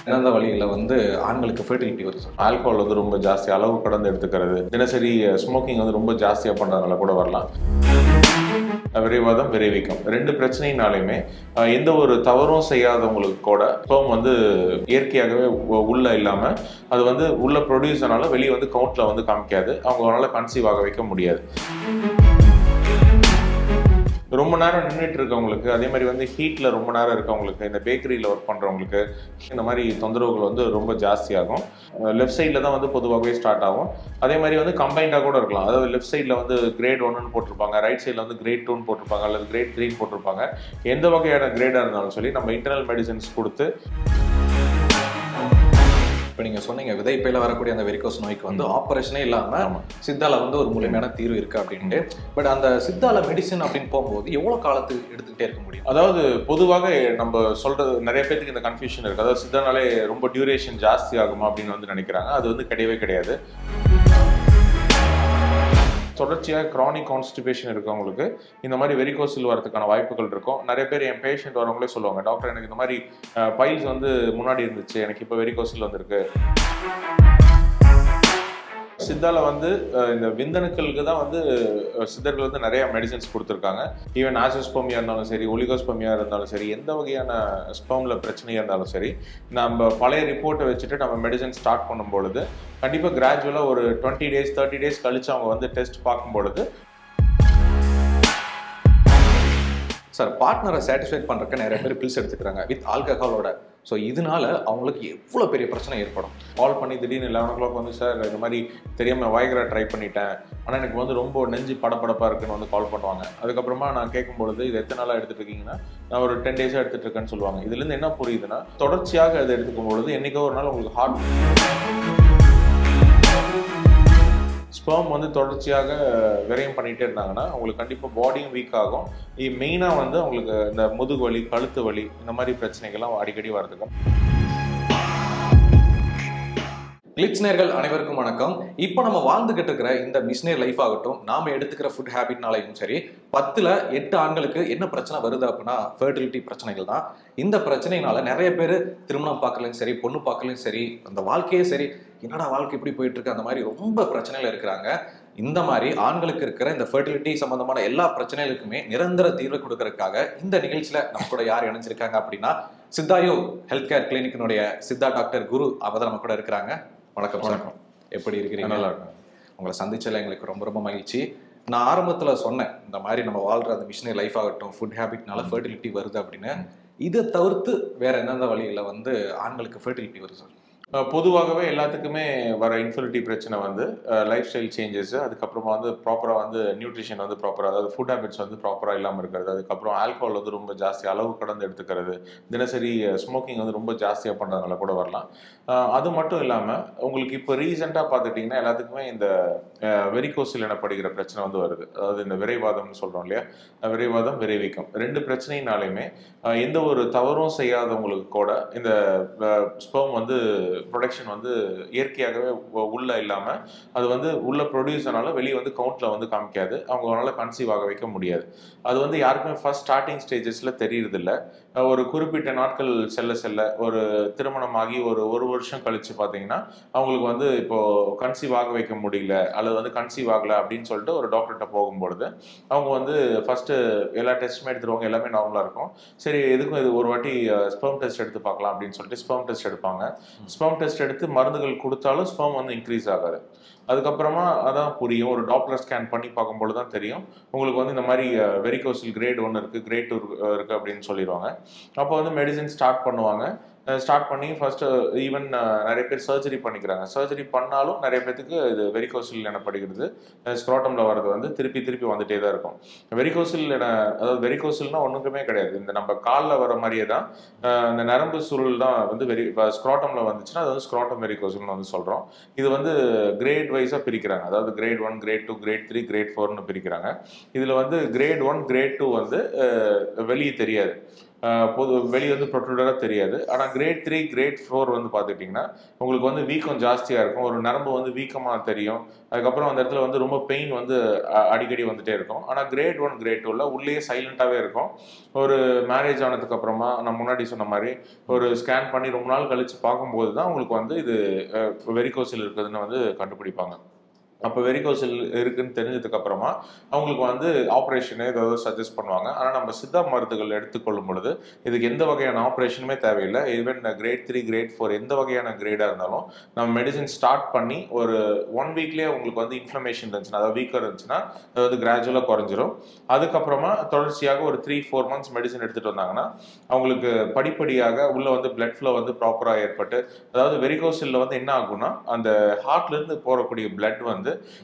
எந்தெந்த வழியில் வந்து ஆண்களுக்கு ஃபெர்டிலிட்டி வருது சார் ஆல்கோஹால் வந்து ரொம்ப ஜாஸ்தி அளவு கடந்து எடுத்துக்கிறது தினசரி ஸ்மோக்கிங் வந்து ரொம்ப ஜாஸ்தியாக பண்ணுறதுனால கூட வரலாம் விரைவாதம் விரைவிக்கும் ரெண்டு பிரச்சனைனாலையுமே அஹ், எந்த ஒரு தவறும் செய்யாதவங்களுக்கு கூட ஸ்பெர்ம் வந்து இயற்கையாகவே உ- உள்ள இல்லாமல் அது வந்து உள்ள ப்ரொடியூஸ் ஆனாலும் வெளியே வந்து கவுண்ட்ல வந்து காமிக்காது அவங்களால கன்சீவ் ஆக வைக்க முடியாது ரொம்ப நேரம் நின்றுட்டு இருக்கவங்களுக்கு அதே மாதிரி வந்து ஹீட்ல ரொம்ப நேரம் இருக்கவங்களுக்கு இந்த பேக்கரியில் ஒர்க் பண்றவங்களுக்கு இந்த மாதிரி தொந்தரவுகள் வந்து ரொம்ப ஜாஸ்தியாகும் லெஃப்ட் சைடில் தான் வந்து பொதுவாகவே ஸ்டார்ட் ஆகும் அதே மாதிரி வந்து கம்பைண்டாக கூட இருக்கலாம் அதாவது லெஃப்ட் சைடில் வந்து கிரேட் ஒன்னு போட்டிருப்பாங்க ரைட் சைடில் வந்து கிரேட் டூன்னு போட்டிருப்பாங்க அல்லது கிரேட் த்ரீன்னு போட்டிருப்பாங்க எந்த வகையான கிரேடாக இருந்தாலும் சொல்லி நம்ம இன்டர்னல் மெடிசன்ஸ் கொடுத்து இப்போ நீங்கள் சொன்னீங்க விதைப்பையில் வரக்கூடிய அந்த வெரிகோஸ் நோய்க்கு வந்து ஆப்ரேஷனே இல்லாமல் ஆமா. சித்தால வந்து ஒரு முழுமையான தீர்வு இருக்கு அப்படின்ட்டு பட் அந்த சித்தால மெடிசன் அப்படின்னு போகும்போது எவ்வளோ காலத்துக்கு எடுத்துக்கிட்டே இருக்க முடியும் அதாவது பொதுவாக நம்ம சொல்றது நிறைய பேருக்கு இந்த கன்ஃபியூஷன் இருக்கு அதாவது சித்தனாலே ரொம்ப டியூரேஷன் ஜாஸ்தி ஆகுமா அப்படின்னு வந்து நினைக்கிறாங்க அது வந்து கிடையவே கிடையாது தொடர்ச்சியாக chronic கான்ஸ்டிபேஷன் இருக்கவங்களுக்கு இந்த மாதிரி வெரிகோசில் வரதுக்கான வாய்ப்புகள் இருக்கும் நிறைய பேர் என் பேஷண்ட் வரவங்களே சொல்லுவாங்க டாக்டர் எனக்கு இந்த மாதிரி பைல்ஸ் வந்து முன்னாடி இருந்துச்சு எனக்கு இப்போ வெரிகோசில் வந்திருக்கு சித்தால வந்து அஹ், இந்த விந்தணுக்களுக்கு தான் வந்து அஹ், சித்தர்கள் வந்து நிறைய மெடிசன்ஸ் கொடுத்துருக்காங்க ஈவன் ஆசோஸ்போமியா இருந்தாலும் சரி ஒலிகோஸ்போமியா இருந்தாலும் சரி எந்த வகையான ஸ்பெர்ம்ல பிரச்சனையாக இருந்தாலும் சரி நம்ம பழைய ரிப்போர்ட்டை வச்சுட்டு நம்ம மெடிசன் ஸ்டார்ட் பண்ணும் பொழுது கண்டிப்பாக கிராஜுவலாக ஒரு டுவெண்ட்டி டேஸ் தேர்ட்டி டேஸ் கழிச்சு அவங்க வந்து டெஸ்ட் பார்க்கும் பொழுது சார் பார்ட்னரை சாட்டிஸ்ஃபை பண்ணுறதுக்கு நிறைய பேர் பில்ஸ் எடுத்துக்கிறாங்க வித் ஆல்கஹாலோட ஸோ இதனால அவங்களுக்கு எவ்வளோ பெரிய பிரச்சனை ஏற்படும் கால் பண்ணி திடீர்னு லெவன் ஓ கிளாக் வந்து சார் இந்த மாதிரி தெரியாமல் வாய்கிரா ட்ரை பண்ணிட்டேன் ஆனால் எனக்கு வந்து ரொம்ப நெஞ்சு படபடப்பாக இருக்குன்னு வந்து கால் பண்ணுவாங்க அதுக்கப்புறமா நான் கேட்கும் பொழுது இது எத்தனை நாளாக எடுத்துட்டு இருக்கீங்கன்னா நான் ஒரு டென் டேஸாக எடுத்துட்டு இருக்கேன்னு சொல்லுவாங்க இதுலேருந்து என்ன புரியுதுன்னா தொடர்ச்சியாக அதை எடுத்துக்கும் பொழுது என்னைக்கோ ஒரு நாள் உங்களுக்கு ஹார்ட் ஸ்பெர்ம் வந்து தொடர்ச்சியாக விரயம் பண்ணிகிட்டே இருந்தாங்கன்னா உங்களுக்கு கண்டிப்பாக பாடியும் வீக் ஆகும் மெயினாக வந்து உங்களுக்கு இந்த முதுகு வலி கழுத்து வலி இந்த மாதிரி பிரச்சனைகள்லாம் அடிக்கடி வரதுக்கும் கிளிட்ஸ் நேர்கள் அனைவருக்கும் வணக்கம் இப்போ நம்ம வாழ்ந்துகிட்டு இருக்கிற இந்த மிஷினரி லைஃப் ஆகட்டும் நாம எடுத்துக்கிற ஃபுட் ஹேபிட்னாலையும் சரி பத்துல எட்டு ஆண்களுக்கு என்ன பிரச்சனை வருது அப்படின்னா ஃபர்டிலிட்டி பிரச்சனைகள் தான் இந்த பிரச்சனைனால நிறைய பேர் திருமணம் பார்க்கலையும் சரி பொண்ணு பார்க்கலையும் சரி அந்த வாழ்க்கையே சரி என்னடா வாழ்க்கை இப்படி போயிட்டு இருக்கு அந்த மாதிரி ரொம்ப பிரச்சனைகள் இருக்கிறாங்க இந்த மாதிரி ஆண்களுக்கு இருக்கிற இந்த ஃபர்டிலிட்டி சம்பந்தமான எல்லா பிரச்சனைகளுக்குமே நிரந்தர தீர்வு கொடுக்கறதுக்காக இந்த நிகழ்ச்சியில நம்ம கூட யார் இணைஞ்சிருக்காங்க அப்படின்னா சித்தாயோ ஹெல்த் கேர் கிளினிக்கினுடைய சித்தா டாக்டர் குரு அவங்க நம்ம கூட இருக்கிறாங்க வணக்கம் சார் வணக்கம். எப்படி இருக்கிறீங்க நல்லா இருக்கும் உங்களை சந்திச்சதுல எங்களுக்கு ரொம்ப ரொம்ப மகிழ்ச்சி நான் ஆரம்பத்துல சொன்னேன் இந்த மாதிரி நம்ம வாழ்ற அந்த மிஷினரி லைஃப் ஆகட்டும் ஃபுட் ஹேபிட்னால ஃபர்டிலிட்டி வருது அப்படின்னு இதை தவிர்த்து வேற எந்தெந்த வழியில வந்து ஆண்களுக்கு ஃபர்டிலிட்டி வருது சார் அஹ் பொதுவாகவே எல்லாத்துக்குமே வர இன்ஃபர்டிலிட்டி பிரச்சனை வந்து லைஃப் ஸ்டைல் சேஞ்சஸ் அதுக்கப்புறமா வந்து ப்ராப்பராக வந்து நியூட்ரிஷன் வந்து ப்ராப்பராக அதாவது ஃபுட் ஹேபிட்ஸ் வந்து ப்ராப்பராக இல்லாமல் இருக்கிறது அதுக்கப்புறம் ஆல்கோஹால் வந்து ரொம்ப ஜாஸ்தி அளவு கடந்து எடுத்துக்கிறது தினசரி ஸ்மோக்கிங் வந்து ரொம்ப ஜாஸ்தியாக பண்ணுறதுனால கூட வரலாம் அஹ் அது மட்டும் இல்லாமல் உங்களுக்கு இப்போ ரீசெண்டாக பார்த்துட்டிங்கன்னா எல்லாத்துக்குமே இந்த வெரிகோசில் எனப்படுகிற பிரச்சனை வந்து வருது அதாவது இந்த விரைவாதம்னு சொல்கிறோம் இல்லையா அஹ் விரைவாதம் விரைவிக்கும் ரெண்டு பிரச்சனைனாலையுமே அஹ் எந்த ஒரு தவறும் செய்யாதவங்களுக்கு கூட இந்த ஸ்பெர்ம் வந்து ப்ரொடக்ஷன் வந்து இயற்கையாகவே உ- உள்ள இல்லாமல் அது வந்து உள்ள ப்ரொடியூஸ் ஆனாலும் வெளியே வந்து கவுண்ட்ல வந்து காமிக்காது அவங்களால கன்சீவ் ஆக வைக்க முடியாது அது வந்து யாருக்குமே ஃபர்ஸ்ட் ஸ்டார்டிங் ஸ்டேஜஸ்ல தெரியறதில்ல அஹ் ஒரு குறிப்பிட்ட நாட்கள் செல்ல செல்ல ஒரு திருமணமாகி ஒரு ஒரு வருஷம் கழிச்சு பார்த்தீங்கன்னா அவங்களுக்கு வந்து இப்போ கன்சீவ் ஆக வைக்க முடியல அல்லது வந்து கன்சீவ் ஆகல அப்படின்னு சொல்லிட்டு ஒரு டாக்டர்கிட்ட போகும்பொழுது அவங்க வந்து ஃபர்ஸ்ட் எல்லா டெஸ்ட்டுமே எடுத்துருவாங்க எல்லாமே நார்மலாக இருக்கும் சரி எதுக்கும் இது ஒரு வாட்டி ஸ்பெர்ம் டெஸ்ட் எடுத்து பார்க்கலாம் அப்படின்னு சொல்லிட்டு ஸ்பெர்ம் டெஸ்ட் எடுப்பாங்க ஸ்பெர்ம் டெஸ்ட் எடுத்து மருந்துகள் கொடுத்தாலும் ஸ்பெர்ம் வந்து இன்க்ரீஸ் ஆகாது அதுக்கப்புறமா அதான் புரியும் ஒரு டாப்லர் ஸ்கேன் பண்ணி பார்க்கும்போது தான் தெரியும் உங்களுக்கு வந்து இந்த மாதிரி வெரிகோசில் கிரேட் ஒன்று இருக்குது கிரேட் டூ இருக்குது அப்படின்னு சொல்லிடுவாங்க அப்போ வந்து மெடிசின் ஸ்டார்ட் பண்ணுவாங்க ஸ்டார்ட் பண்ணி ஃபர்ஸ்ட் ஈவன் நிறைய பேர் சர்ஜரி பண்ணிக்கிறாங்க சர்ஜரி பண்ணாலும் நிறைய பேத்துக்கு இது வெரிகோசில் எனப்படுகிறது ஸ்க்ரோட்டமில் வர்றது வந்து திருப்பி திருப்பி வந்துட்டே தான் இருக்கும் வெரிகோசில் என அதாவது வெரிகோசில்னா ஒன்றுக்குமே கிடையாது இந்த நம்ம காலில் வர மாதிரியே தான் அஹ் இந்த நரம்பு சுருள் தான் வந்து வெரி இப்போ ஸ்க்ரோட்டமில் வந்துச்சுன்னா அது வந்து ஸ்க்ரோட்டம் வெரிகோசில்னு வந்து சொல்கிறோம் இது வந்து கிரேட் வைஸாக பிரிக்கிறாங்க அதாவது grade one grade two grade three grade ஃபோர்னு பிரிக்கிறாங்க இதில் வந்து கிரேட் ஒன் கிரேட் டூ வந்து அஹ், வெளியே தெரியாது ஆஹ் பொது வெளியே வந்து ப்ரொட்ரூடராக தெரியாது ஆனால் கிரேட் த்ரீ கிரேட் ஃபோர் வந்து பார்த்துக்கிட்டிங்கன்னா உங்களுக்கு வந்து வீக்கம் ஜாஸ்தியாக இருக்கும் ஒரு நரம்பு வந்து வீக்கமாக தெரியும் அதுக்கப்புறம் அந்த இடத்துல வந்து ரொம்ப பெயின் வந்து அ- அடிக்கடி வந்துட்டே இருக்கும் ஆனால் கிரேட் ஒன் கிரேட் டூவில் உள்ளேயே சைலண்ட்டாகவே இருக்கும் ஒரு மேரேஜ் ஆனதுக்கு அப்புறமா நான் முன்னாடி சொன்ன மாதிரி ஒரு ஸ்கேன் பண்ணி ரொம்ப நாள் கழிச்சு பார்க்கும்போது தான் உங்களுக்கு வந்து இது வெரிகோசில் இருக்குதுன்னு வந்து கண்டுபிடிப்பாங்க அப்போ வெரிகோசில் இருக்குன்னு தெரிஞ்சதுக்கு அப்புறமா அவங்களுக்கு வந்து ஆப்ரேஷனு ஏதாவது சஜஸ்ட் பண்ணுவாங்க ஆனால் நம்ம சித்தா மருந்துகள் எடுத்துக்கொள்ளும் பொழுது இதுக்கு எந்த வகையான ஆப்ரேஷனுமே தேவையில்லை even grade three grade four எந்த வகையான கிரேடாக இருந்தாலும் நம்ம மெடிசின் ஸ்டார்ட் பண்ணி ஒரு ஒன் வீக்லேயே உங்களுக்கு வந்து இன்ஃப்ளமேஷன் இருந்துச்சுன்னா அதாவது வீக்கர் இருந்துச்சுன்னா அது வந்து கிராஜுவலாக குறைஞ்சிரும் அதுக்கப்புறமா தொடர்ச்சியாக ஒரு த்ரீ ஃபோர் மந்த்ஸ் மெடிசன் எடுத்துகிட்டு வந்தாங்கன்னா அவங்களுக்கு படிப்படியாக உள்ள வந்து பிளட் ஃப்ளோ வந்து ப்ராப்பராக ஏற்பட்டு அதாவது வெரிகோசில்ல வந்து என்ன ஆகும்னா அந்த ஹார்ட்லேருந்து போகக்கூடிய பிளட் வந்து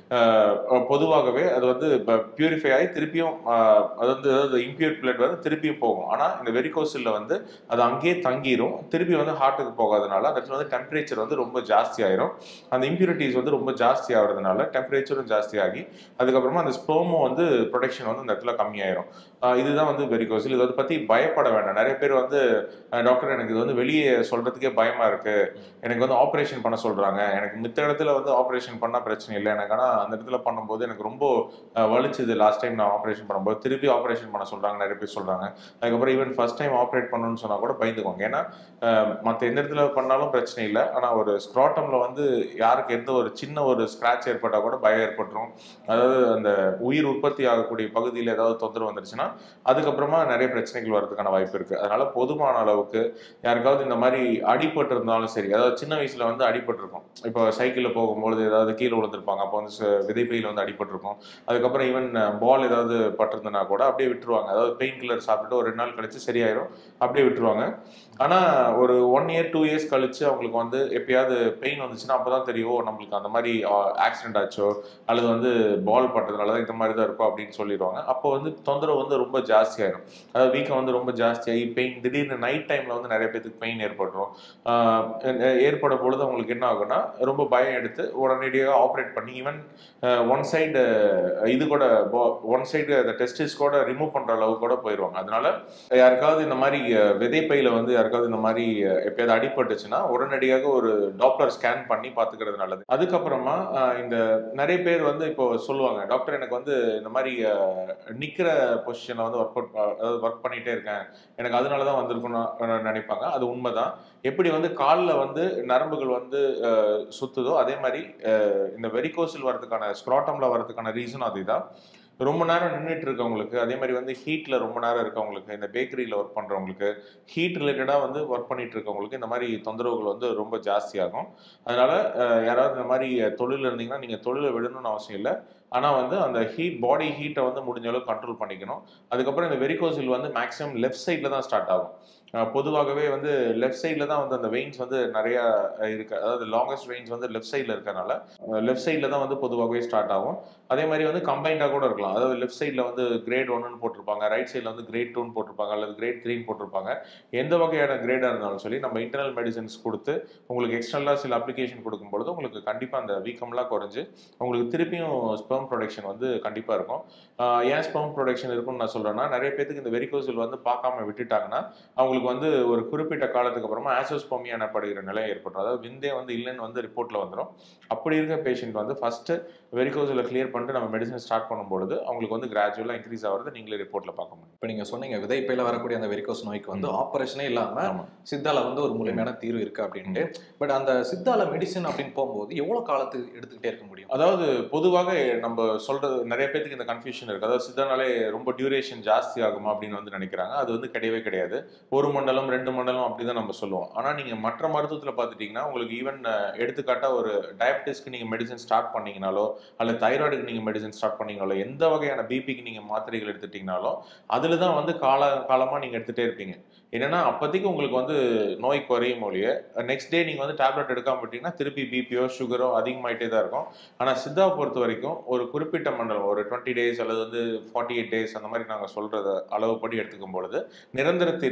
அஹ், பொதுவாகவே அது வந்து பியூரிஃபை ஆகி திருப்பியும் அஹ், அது வந்து அதாவது இம்பியூர் பிளட் வந்து திருப்பியும் போகும் ஆனால் இந்த வெரிகோசில்ல வந்து அது அங்கேயே தங்கிரும் திருப்பி வந்து ஹார்ட்டுக்கு போகாதனால அந்த இடத்துல வந்து டெம்பரேச்சர் வந்து ரொம்ப ஜாஸ்தி ஆயிரும் அந்த இம்பியூரிட்டிஸ் வந்து ரொம்ப ஜாஸ்தி ஆகிறதுனால டெம்பரேச்சரும் ஜாஸ்தி ஆகி அதுக்கப்புறமா அந்த ஸ்போமோ வந்து ப்ரொடெக்ஷன் வந்து அந்த இடத்துல கம்மியாயிரும் ஆஹ் இதுதான் வந்து வெரிகோசில் இதை பத்தி பயப்பட வேண்டாம் நிறைய பேர் வந்து அஹ், டாக்டர் எனக்கு இது வந்து வெளியே சொல்றதுக்கே பயமா இருக்கு எனக்கு வந்து ஆப்ரேஷன் பண்ண சொல்றாங்க எனக்கு மித்த இடத்துல வந்து ஆப்ரேஷன் பண்ணா பிரச்சனை இல்லை எனக்கு ஆனா அந்த இடத்துல பண்ணும்போது எனக்கு ரொம்ப அஹ், வலிச்சுது லாஸ்ட் டைம் நான் ஆப்ரேஷன் பண்ணும்போது திருப்பி ஆப்ரேஷன் பண்ண சொல்றாங்க நிறைய பேர் சொல்றாங்க அதுக்கப்புறம் ஈவன் ஃபர்ஸ்ட் டைம் ஆப்ரேட் பண்ணணும்னு சொன்னா கூட பயந்துக்குவாங்க ஏன்னா அஹ், மத்த எந்த இடத்துல பண்ணாலும் பிரச்சனை இல்லை ஆனா ஒரு ஸ்க்ராட்டம்ல வந்து யாருக்கு எந்த ஒரு சின்ன ஒரு ஸ்கிராட்ச் ஏற்பட்டா கூட பயம் ஏற்பட்டுரும் அதாவது அந்த உயிர் உற்பத்தி ஆகக்கூடிய பகுதியில் ஏதாவது தொந்தரவு வந்துருச்சுன்னா அதுக்கப்புறமா நிறைய பிரச்சனைகள் வரதுக்கான வாய்ப்பு இருக்கு அதனால போதுமான அளவுக்கு யாருக்காவது இந்த மாதிரி அடிபட்டு இருந்தாலும் சரி அதாவது சின்ன வயசுல வந்து அடிபட்டிருக்கும் இப்போ சைக்கிளில் போகும்பொழுது ஏதாவது கீழே விழுந்திருப்பாங்க அப்போ வந்து ச- விதைப்பையில் வந்து அடிபட்டிருக்கும் அதுக்கப்புறம் ஈவன் பால் ஏதாவது பட்டிருந்தனா கூட அப்படியே விட்டுருவாங்க அதாவது பெயின் கில்லர் சாப்பிட்டுட்டு ஒரு ரெண்டு நாள் கழிச்சு சரியாயிரும் அப்படியே விட்டுருவாங்க ஆனா ஒரு ஒன் இயர் டூ இயர்ஸ் கழிச்சு அவங்களுக்கு வந்து எப்பயாவது பெயின் வந்துச்சுன்னா அப்பதான் தெரியும் ஓ, நம்மளுக்கு அந்த மாதிரி ஆக்சிடென்ட் ஆச்சோ அல்லது வந்து பால் பட்டதுனால தான் இந்த மாதிரி தான் இருக்கும் அப்படின்னு சொல்லிடுவாங்க அப்போ வந்து தொந்தரவு வந்து ரொம்ப ஜாஸ்தியாயிரும் அதாவது வீக்கம் வந்து ரொம்ப ஜாஸ்தியாகி பெயின் திடீர்னு நைட் டைம்ல வந்து நிறைய பேத்துக்கு பெயின் ஏற்பட்டுரும் ஆஹ் ஏ- ஏற்படும் பொழுது அவங்களுக்கு என்ன ஆகும்னா ரொம்ப பயம் எடுத்து உடனடியாக ஆப்ரேட் பண்ணி ஈவன் ஒன் சைடு இது கூட ஒன் சைடு அந்த டெஸ்டிஸ் கூட ரிமூவ் பண்ற அளவு கூட போயிடுவாங்க அதனால யாருக்காவது இந்த மாதிரி அஹ், விதைப்பையில வந்து யாருக்காவது இந்த மாதிரி அஹ், எப்பயாவது அடிபட்டுச்சுன்னா உடனடியாக ஒரு டாப்லர் ஸ்கேன் பண்ணி பாத்துக்கிறது நல்லது அதுக்கப்புறமா அஹ், இந்த நிறைய பேர் வந்து இப்போ சொல்லுவாங்க டாக்டர் எனக்கு வந்து இந்த மாதிரி அஹ், நிக்கிற பொசிஷன்ல வந்து ஒர்க் அவுட் அதாவது ஒர்க் பண்ணிட்டே இருக்கேன் எனக்கு அதனால தான் வந்திருக்குன்னு நினைப்பாங்க அது உண்மைதான் எப்படி வந்து காலில் வந்து நரம்புகள் வந்து அஹ், சுத்துதோ அதே மாதிரி அஹ், இந்த வெரிகோசில் வரதுக்கான ஸ்க்ராட்டம்ல வரதுக்கான ரீசன் அதுதான் ரொம்ப நேரம் நின்றுட்டு இருக்கவங்களுக்கு அதே மாதிரி வந்து ஹீட்ல ரொம்ப நேரம் இருக்கவங்களுக்கு இந்த பேக்கரியில் ஒர்க் பண்றவங்களுக்கு ஹீட் ரிலேட்டடாக வந்து ஒர்க் பண்ணிட்டு இருக்கவங்களுக்கு இந்த மாதிரி தொந்தரவுகள் வந்து ரொம்ப ஜாஸ்தியாகும் அதனால அஹ், யாராவது இந்த மாதிரி தொழில் இருந்தீங்கன்னா நீங்க தொழிலை விடணும்னு அவசியம் இல்லை ஆனா வந்து அந்த ஹீட் பாடி ஹீட்டை வந்து முடிஞ்ச அளவுக்கு கண்ட்ரோல் பண்ணிக்கணும் அதுக்கப்புறம் இந்த வெரிகோசில் வந்து மேக்ஸிமம் லெஃப்ட் சைடில் தான் ஸ்டார்ட் ஆகும் அஹ் பொதுவாகவே வந்து லெஃப்ட் சைடில் தான் வந்து அந்த வெயின்ஸ் வந்து நிறைய அஹ் இருக்கு அதாவது லாங்கஸ்ட் வெயின்ஸ் வந்து லெஃப்ட் சைடில் இருக்கறனால லெஃப்ட் சைடில் தான் வந்து பொதுவாகவே ஸ்டார்ட் ஆகும் அதே மாதிரி வந்து கம்பைண்டாக கூட இருக்கலாம் அதாவது லெஃப்ட் சைடில் வந்து கிரேட் ஒன்னு போட்டிருப்பாங்க ரைட் சைடில் வந்து கிரேட் டூன்னு போட்டிருப்பாங்க அல்லது கிரேட் த்ரீன்னு போட்டிருப்பாங்க எந்த வகையான கிரேடாக இருந்தாலும் சொல்லி நம்ம இன்டர்னல் மெடிசன்ஸ் கொடுத்து உங்களுக்கு எக்ஸ்டர்னலாக சில அப்ளிகேஷன் கொடுக்கும் பொழுது உங்களுக்கு கண்டிப்பாக அந்த வீக்கம்லாம் குறைஞ்சு உங்களுக்கு திருப்பியும் ஸ்பெர்ம் ப்ரொடக்ஷன் வந்து கண்டிப்பாக இருக்கும் ஆஹ் ஏன் ஸ்பெர்ம் ப்ரொடக்ஷன் இருக்கும்னு நான் சொல்கிறேன்னா நிறைய பேத்துக்கு இந்த வெரிகோசில் வந்து பார்க்காம விட்டுட்டாங்கன்னா அவங்களுக்கு வந்து ஒரு குறிப்பிட்ட காலத்துக்கு அப்புறமா ஆசோஸ்போமியா எனப்படுகிற நிலை ஏற்படும் அதாவது விந்தே வந்து இல்லைன்னு வந்து ரிப்போர்ட்டில் வந்துடும் அப்படி இருக்க பேஷண்ட் வந்து ஃபர்ஸ்ட் வெரிகோசில் கிளியர் பண்ணிட்டு நம்ம மெடிசன் ஸ்டார்ட் பண்ணும்பொழுது அவங்களுக்கு வந்து கிராஜுவலாக இன்க்ரீஸ் ஆகிறது நீங்களே ரிப்போர்ட்டில் பார்க்க முடியும் இப்போ நீங்க சொன்னீங்க விதைப்பையில வரக்கூடிய அந்த வெரிகோஸ் நோய்க்கு வந்து ஆபரேஷனே இல்லாம ஆமா. சித்தால வந்து ஒரு முழுமையான தீர்வு இருக்கு அப்படின்ட்டு பட் அந்த சித்தால மெடிசன் அப்படின்னு போகும்போது எவ்வளவு காலத்துக்கு எடுத்துக்கிட்டே இருக்க முடியும் அதாவது பொதுவாக நம்ம சொல்றது நிறைய பேத்துக்கு இந்த கன்ஃபியூஷன் இருக்கு அதாவது சித்தனாலே ரொம்ப டியூரேஷன் ஜாஸ்தி ஆகுமா அப்படின்னு வந்து நினைக்கிறாங்க அது வந்து கிடையவே கிடையாது ஒரு மண்டலம் ரெண்டு மண்டலம் அப்படிதான் நம்ம சொல்லுவோம் ஆனா நீங்க மற்ற மருத்துவத்துல பார்த்துட்டீங்கன்னா உங்களுக்கு ஈவன் எடுத்துக்காட்டா ஒரு டயபிட்டிஸ்க்கு நீங்க மெடிசன் ஸ்டார்ட் பண்ணீங்கனாலோ அல்லது தைராய்டுக்கு நீங்க மெடிசன் ஸ்டார்ட் பண்ணீங்கனாலோ எந்த வகையான பிபிக்கு நீங்க மாத்திரைகள் எடுத்துட்டீங்கனாலோ அதுல தான் வந்து கால காலமா நீங்க எடுத்துட்டே இருப்பீங்க என்னன்னா அப்போதைக்கு உங்களுக்கு வந்து நோய் குறையும் மொழிய நெக்ஸ்ட் டே நீங்க வந்து டேப்லெட் எடுக்காம விட்டீங்கன்னா திருப்பி பிபியோ சுகரோ அதிகமாயிட்டே தான் இருக்கும் ஆனா சித்தாவை பொறுத்த வரைக்கும் ஒரு குறிப்பிட்ட மண்டலம் ஒரு டுவெண்ட்டி டேஸ் அல்லது வந்து ஃபார்ட்டி எயிட் டேஸ் அந்த மாதிரி நாங்க சொல்றத அளவுப்படி எடுத்துக்கும் பொழுது நிரந்தர தீர்வு அதுதான்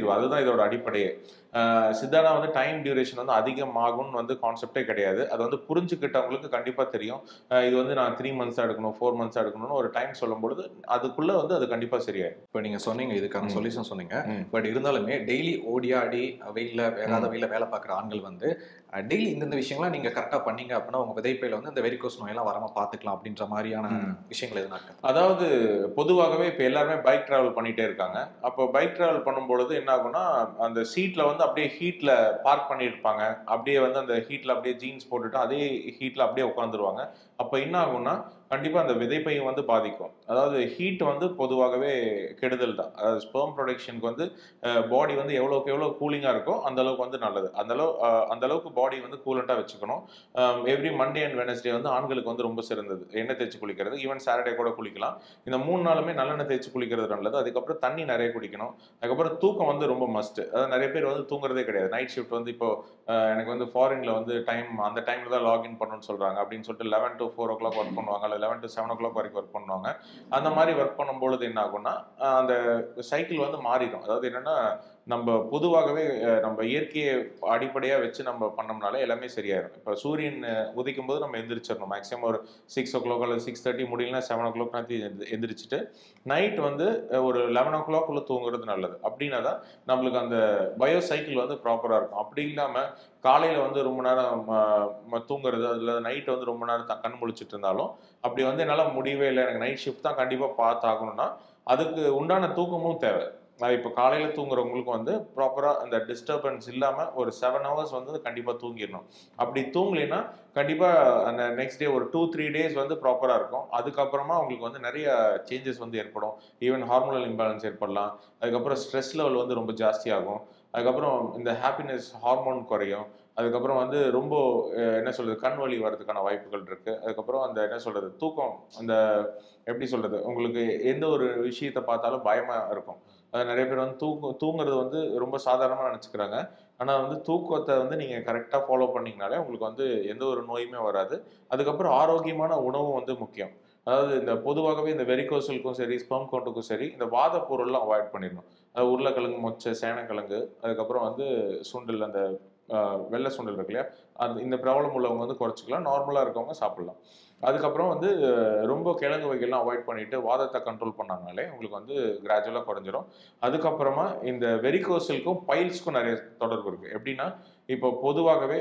இதோட அடிப்படையே ஆஹ் சித்தானா வந்து டைம் டியூரேஷன் வந்து அதிகமாகும்னு வந்து கான்செப்டே கிடையாது அது வந்து புரிஞ்சுக்கிட்டவங்களுக்கு கண்டிப்பா தெரியும் ஆஹ் இது வந்து நான் த்ரீ மந்த்ஸா எடுக்கணும் ஃபோர் மந்த்ஸா எடுக்கணும்னு ஒரு டைம் சொல்லும்பொழுது அதுக்குள்ள வந்து அது கண்டிப்பா சரியாயிடும் இப்போ நீங்க சொன்னீங்க இதுக்கான ம். சொல்யூஷன் சொன்னீங்க ம். பட் இருந்தாலுமே டெய்லி ஓடியாடி வெயில்ல வேகாத வெயில வேலை பார்க்குற ஆண்கள் வந்து டெய்லி இந்தந்த விஷயங்கள்லாம் நீங்க கரெக்டா பண்ணீங்க அப்படின்னா உங்க விதைப்பையில வந்து இந்த வெரிகோஸ் நோயெல்லாம் வராம பாத்துக்கலாம் அப்படின்ற மாதிரியான ம். விஷயங்கள் எதுனா இருக்கா அதாவது பொதுவாகவே இப்போ எல்லாருமே பைக் டிராவல் பண்ணிட்டே இருக்காங்க அப்போ பைக் டிராவல் பண்ணும்பொழுது என்ன ஆகும்னா அந்த சீட்ல வந்து அப்படியே ஹீட்ல பார்க் பண்ணியிருப்பாங்க அப்படியே வந்து அந்த ஹீட்ல அப்படியே ஜீன்ஸ் போட்டுட்டு அதே ஹீட்ல அப்படியே உட்காந்துருவாங்க அப்போ என்ன ஆகும்னா கண்டிப்பா அந்த விதைப்பையும் வந்து பாதிக்கும் அதாவது ஹீட் வந்து பொதுவாகவே கெடுதல் தான் அதாவது ஸ்பெர்ம் ப்ரொடக்ஷனுக்கு வந்து பாடி வந்து எவ்வளோக்கு எவ்வளோ கூலிங்காக இருக்கோ அந்த அளவுக்கு வந்து நல்லது அந்த அளவு அஹ், அந்த அளவுக்கு பாடி வந்து கூலண்ட்டாக வச்சுக்கணும் எவ்ரி மண்டே அண்ட் வெனஸ்டே வந்து ஆண்களுக்கு வந்து ரொம்ப சிறந்தது எண்ணெய் தேய்ச்சி குளிக்கிறது ஈவன் சாட்டர்டே கூட குளிக்கலாம் இந்த மூணு நாளுமே நல்லெண்ணெய் தேய்ச்சி குளிக்கிறது நல்லது அதுக்கப்புறம் தண்ணி நிறைய குடிக்கணும் அதுக்கப்புறம் தூக்கம் வந்து ரொம்ப மஸ்ட் அதாவது நிறைய பேர் வந்து தூங்குறதே கிடையாது நைட் ஷிஃப்ட் வந்து இப்போ அஹ், எனக்கு வந்து ஃபாரின்ல வந்து டைம் அந்த டைம்ல தான் லாகின் பண்ணணும்னு சொல்றாங்க அப்படின்னு சொல்லிட்டு eleven to four o'clock work பண்ணுவாங்க இல்லை eleven to seven o'clock வரைக்கும் ஒர்க் பண்ணுவாங்க அந்த மாதிரி ஒர்க் பண்ணும்பொழுது என்ன ஆகும்னா அஹ், அந்த சைக்கிள் வந்து மாறிடும் அதாவது என்னன்னா நம்ம பொதுவாகவே அஹ், நம்ம இயற்கையை அடிப்படையாக வச்சு நம்ம பண்ணோம்னாலே எல்லாமே சரியாயிடும் இப்போ சூரியன் அஹ், உதிக்கும் போது நம்ம எந்திரிச்சிடணும் மேக்ஸிமம் ஒரு சிக்ஸ் ஓ கிளாக் அல்லது சிக்ஸ் தேர்ட்டி முடியலனா செவன் ஓ கிளாக் நேரத்தி எந்திரிச்சிட்டு நைட் வந்து அஹ், ஒரு லெவன் ஓ கிளாக் உள்ள தூங்குறது நல்லது அப்படின்னா தான் நம்மளுக்கு அந்த பயோ சைக்கிள் வந்து ப்ராப்பராக இருக்கும் அப்படி இல்லாமல் காலையில் வந்து ரொம்ப நேரம் ம- ம- தூங்குறது அதில் நைட் வந்து ரொம்ப நேரம் த- கண் முழிச்சிட்டு இருந்தாலும் அப்படி வந்து என்னால் முடியவே இல்லை எனக்கு நைட் ஷிஃப்ட் தான் கண்டிப்பாக பார்த்தாகணும்னா அதுக்கு உண்டான தூக்கமும் தேவை அது இப்போ காலையில் தூங்குறவங்களுக்கு வந்து ப்ராப்பராக அந்த டிஸ்டர்பன்ஸ் இல்லாமல் ஒரு செவன் ஹவர்ஸ் வந்து கண்டிப்பாக தூங்கிடணும் அப்படி தூங்கலைன்னா கண்டிப்பாக அந்த நெக்ஸ்ட் டே ஒரு டூ த்ரீ டேஸ் வந்து ப்ராப்பராக இருக்கும் அதுக்கப்புறமா உங்களுக்கு வந்து நிறைய சேஞ்சஸ் வந்து ஏற்படும் ஈவன் ஹார்மோனல் இம்பேலன்ஸ் ஏற்படலாம் அதுக்கப்புறம் ஸ்ட்ரெஸ் லெவல் வந்து ரொம்ப ஜாஸ்தியாகும் அதுக்கப்புறம் இந்த ஹாப்பினஸ் ஹார்மோன் குறையும் அதுக்கப்புறம் வந்து ரொம்ப அஹ், என்ன சொல்றது கண் வலி வர்றதுக்கான வாய்ப்புகள் இருக்கு அதுக்கப்புறம் அந்த என்ன சொல்றது தூக்கம் அந்த எப்படி சொல்றது உங்களுக்கு எந்த ஒரு விஷயத்தை பார்த்தாலும் பயமா இருக்கும் அது நிறைய பேர் வந்து தூக்கு தூங்குறது வந்து ரொம்ப சாதாரணமாக நினச்சிக்கிறாங்க ஆனால் வந்து தூக்கத்தை வந்து நீங்கள் கரெக்டாக ஃபாலோ பண்ணீங்கனாலே உங்களுக்கு வந்து எந்த ஒரு நோயுமே வராது அதுக்கப்புறம் ஆரோக்கியமான உணவும் வந்து முக்கியம் அதாவது இந்த பொதுவாகவே இந்த வெரிகோசலுக்கும் சரி ஸ்பெர்ம் கவுண்ட்டுக்கும் சரி இந்த வாத பொருள்லாம் அவாய்ட் பண்ணிடணும் அது உருளைக்கிழங்கு மொச்சை சேனக்கிழங்கு அதுக்கப்புறம் வந்து சுண்டல் அந்த ஆஹ், வெள்ளை சுண்டல் இருக்கு இல்லையா அந்த இந்த ப்ராப்ளம் உள்ளவங்க வந்து குறைச்சிக்கலாம் நார்மலாக இருக்கவங்க சாப்பிடலாம் அதுக்கப்புறம் வந்து அஹ், ரொம்ப கிழங்கு வகைகள்லாம் அவாய்ட் பண்ணிட்டு வாதத்தை கண்ட்ரோல் பண்ணாங்கனாலே உங்களுக்கு வந்து கிராஜுவலாக குறைஞ்சிரும் அதுக்கப்புறமா இந்த வெரிகோசலுக்கும் பைல்ஸ்க்கும் நிறைய தொடர்பு இருக்கு எப்படின்னா இப்போ பொதுவாகவே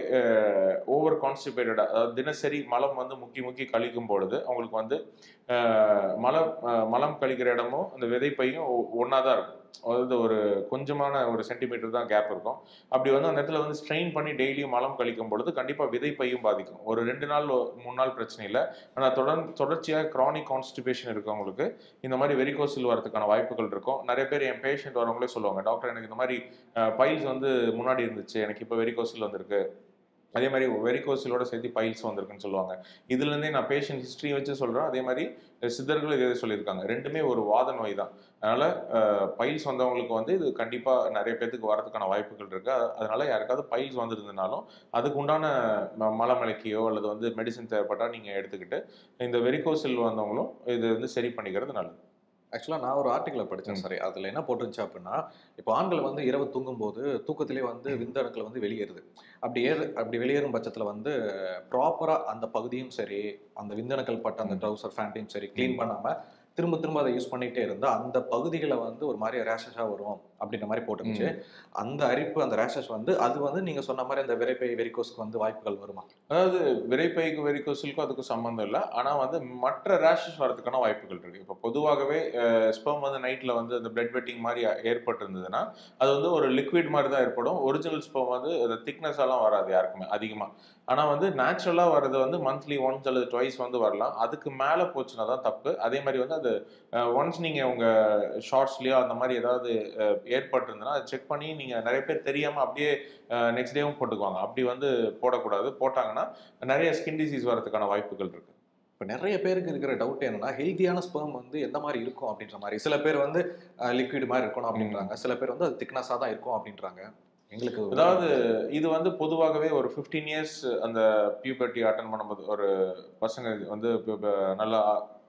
ஓவர் கான்ஸ்டிபேட்டடாக அதாவது தினசரி மலம் வந்து முக்கி முக்கி கழிக்கும் பொழுது அவங்களுக்கு வந்து அஹ், மலம் அஹ், மலம் கழிக்கிற இடமும் அந்த விதைப்பையும் ஒன்றா தான் இருக்கும் அதாவது ஒரு கொஞ்சமான ஒரு சென்டிமீட்டர் தான் கேப் இருக்கும் அப்படி வந்து அந்த இடத்துல வந்து ஸ்ட்ரெயின் பண்ணி டெய்லியும் மலம் கழிக்கும் பொழுது கண்டிப்பாக விதைப்பையும் பாதிக்கும் ஒரு ரெண்டு நாள் மூணு நாள் பிரச்சனை இல்லை ஆனால் தொடர் தொடர்ச்சியாக க்ரானிக் கான்ஸ்டிபேஷன் இருக்கவங்களுக்கு இந்த மாதிரி வெரிகோசில் வரதுக்கான வாய்ப்புகள் இருக்கும் நிறைய பேர் என் பேஷண்ட் வரவங்களே சொல்லுவாங்க டாக்டர் எனக்கு இந்த மாதிரி பைல்ஸ் வந்து முன்னாடி இருந்துச்சு எனக்கு இப்போ வெரிகோசில் வந்திருக்கு அதே மாதிரி வெரிகோசிலோட சேர்த்து பைல்ஸ் வந்திருக்குன்னு சொல்லுவாங்க இதுலேருந்தே நான் பேஷண்ட் ஹிஸ்ட்ரி வச்சு சொல்கிறேன் அதே மாதிரி சித்தர்களும் இதே சொல்லியிருக்காங்க ரெண்டுமே ஒரு வாத நோய் தான் அதனால பைல்ஸ் வந்தவங்களுக்கு வந்து இது கண்டிப்பாக நிறைய பேத்துக்கு வரதுக்கான வாய்ப்புகள் இருக்கு அ- அதனால யாருக்காவது பைல்ஸ் வந்திருந்தனாலும் அதுக்கு உண்டான ம- மலமிளக்கியோ அல்லது வந்து மெடிசன் தேவைப்பட்டால் நீங்கள் எடுத்துக்கிட்டு இந்த வெரிகோசில் வந்தவங்களும் இது வந்து சரி பண்ணிக்கிறது நல்லது ஆக்சுவலாக நான் ஒரு ஆர்டிக்கலை படித்தேன் ம். சரி அதில் என்ன போட்டுருந்துச்சு அப்படின்னா இப்போ ஆண்கள் வந்து இரவு தூங்கும்போது தூக்கத்திலே வந்து விந்தணுக்கள் வந்து வெளியேறுது அப்படி ஏறு அப்படி வெளியேறும் பட்சத்தில் வந்து ப்ராப்பராக அந்த பகுதியும் சரி அந்த விந்தணுக்கள் பட்ட அந்த ம். ட்ரௌசர் ஃபேண்ட்டையும் சரி க்ளீன் பண்ணாமல் திரும்ப திரும்ப அதை யூஸ் பண்ணிகிட்டே இருந்தால் அந்த பகுதிகளை வந்து ஒரு மாதிரி ரேஷஸாக வரும் அப்படின்ற மாதிரி போட்டுருந்துச்சு அந்த அரிப்பு அந்த ரேஷஸ் வந்து அது வந்து நீங்கள் சொன்ன மாதிரி அந்த விரைப்பை வெரிகோஸ்க்கு வந்து வாய்ப்புகள் வருமா அதாவது விரைப்பைக்கு வெரிகோசிலுக்கும் அதுக்கும் சம்மந்தம் இல்லை ஆனால் வந்து மற்ற ரேஷஸ் வரதுக்கான வாய்ப்புகள் இருக்கு இப்போ பொதுவாகவே ஸ்பெர்ம் வந்து நைட்டில் வந்து அந்த பிளட் வெட்டிங் மாதிரி ஏற்பட்டிருந்ததுன்னா அது வந்து ஒரு லிக்விட் மாதிரி தான் ஏற்படும் ஒரிஜினல் ஸ்பெர்ம் வந்து அந்த thickness எல்லாம் வராது யாருக்குமே அதிகமாக ஆனால் வந்து நேச்சுரலாக வர்றது வந்து மந்த்லி ஒன்ஸ் அல்லது ட்வைஸ் வந்து வரலாம் அதுக்கு மேலே போச்சுன்னா தான் தப்பு அதே மாதிரி வந்து அது ஒன்ஸ் நீங்கள் உங்கள் ஷார்ட்ஸ்லேயோ அந்த மாதிரி ஏதாவது அஹ், ஏற்பட்டிருந்ததுன்னா அதை செக் பண்ணி நீங்கள் நிறைய பேர் தெரியாமல் அப்படியே நெக்ஸ்ட் டேவும் போட்டுக்குவாங்க அப்படி வந்து போடக்கூடாது போட்டாங்கன்னா நிறைய ஸ்கின் டிசீஸ் வரதுக்கான வாய்ப்புகள் இருக்கு இப்போ நிறைய பேருக்கு இருக்கிற டவுட் என்னன்னா ஹெல்த்தியான ஸ்பெர்ம் வந்து எந்த மாதிரி இருக்கும் அப்படின்ற மாதிரி சில பேர் வந்து லிக்விட் மாதிரி இருக்கணும் அப்படின்றாங்க சில பேர் வந்து அது திக்னஸாக தான் இருக்கும் அப்படின்றாங்க எங்களுக்கு அதாவது இது வந்து பொதுவாகவே ஒரு ஃபிஃப்டீன் இயர்ஸ் அந்த பியூபர்ட்டி அட்டன் பண்ணும்போது ஒரு பசங்க வந்து இப்ப- இப்ப நல்லா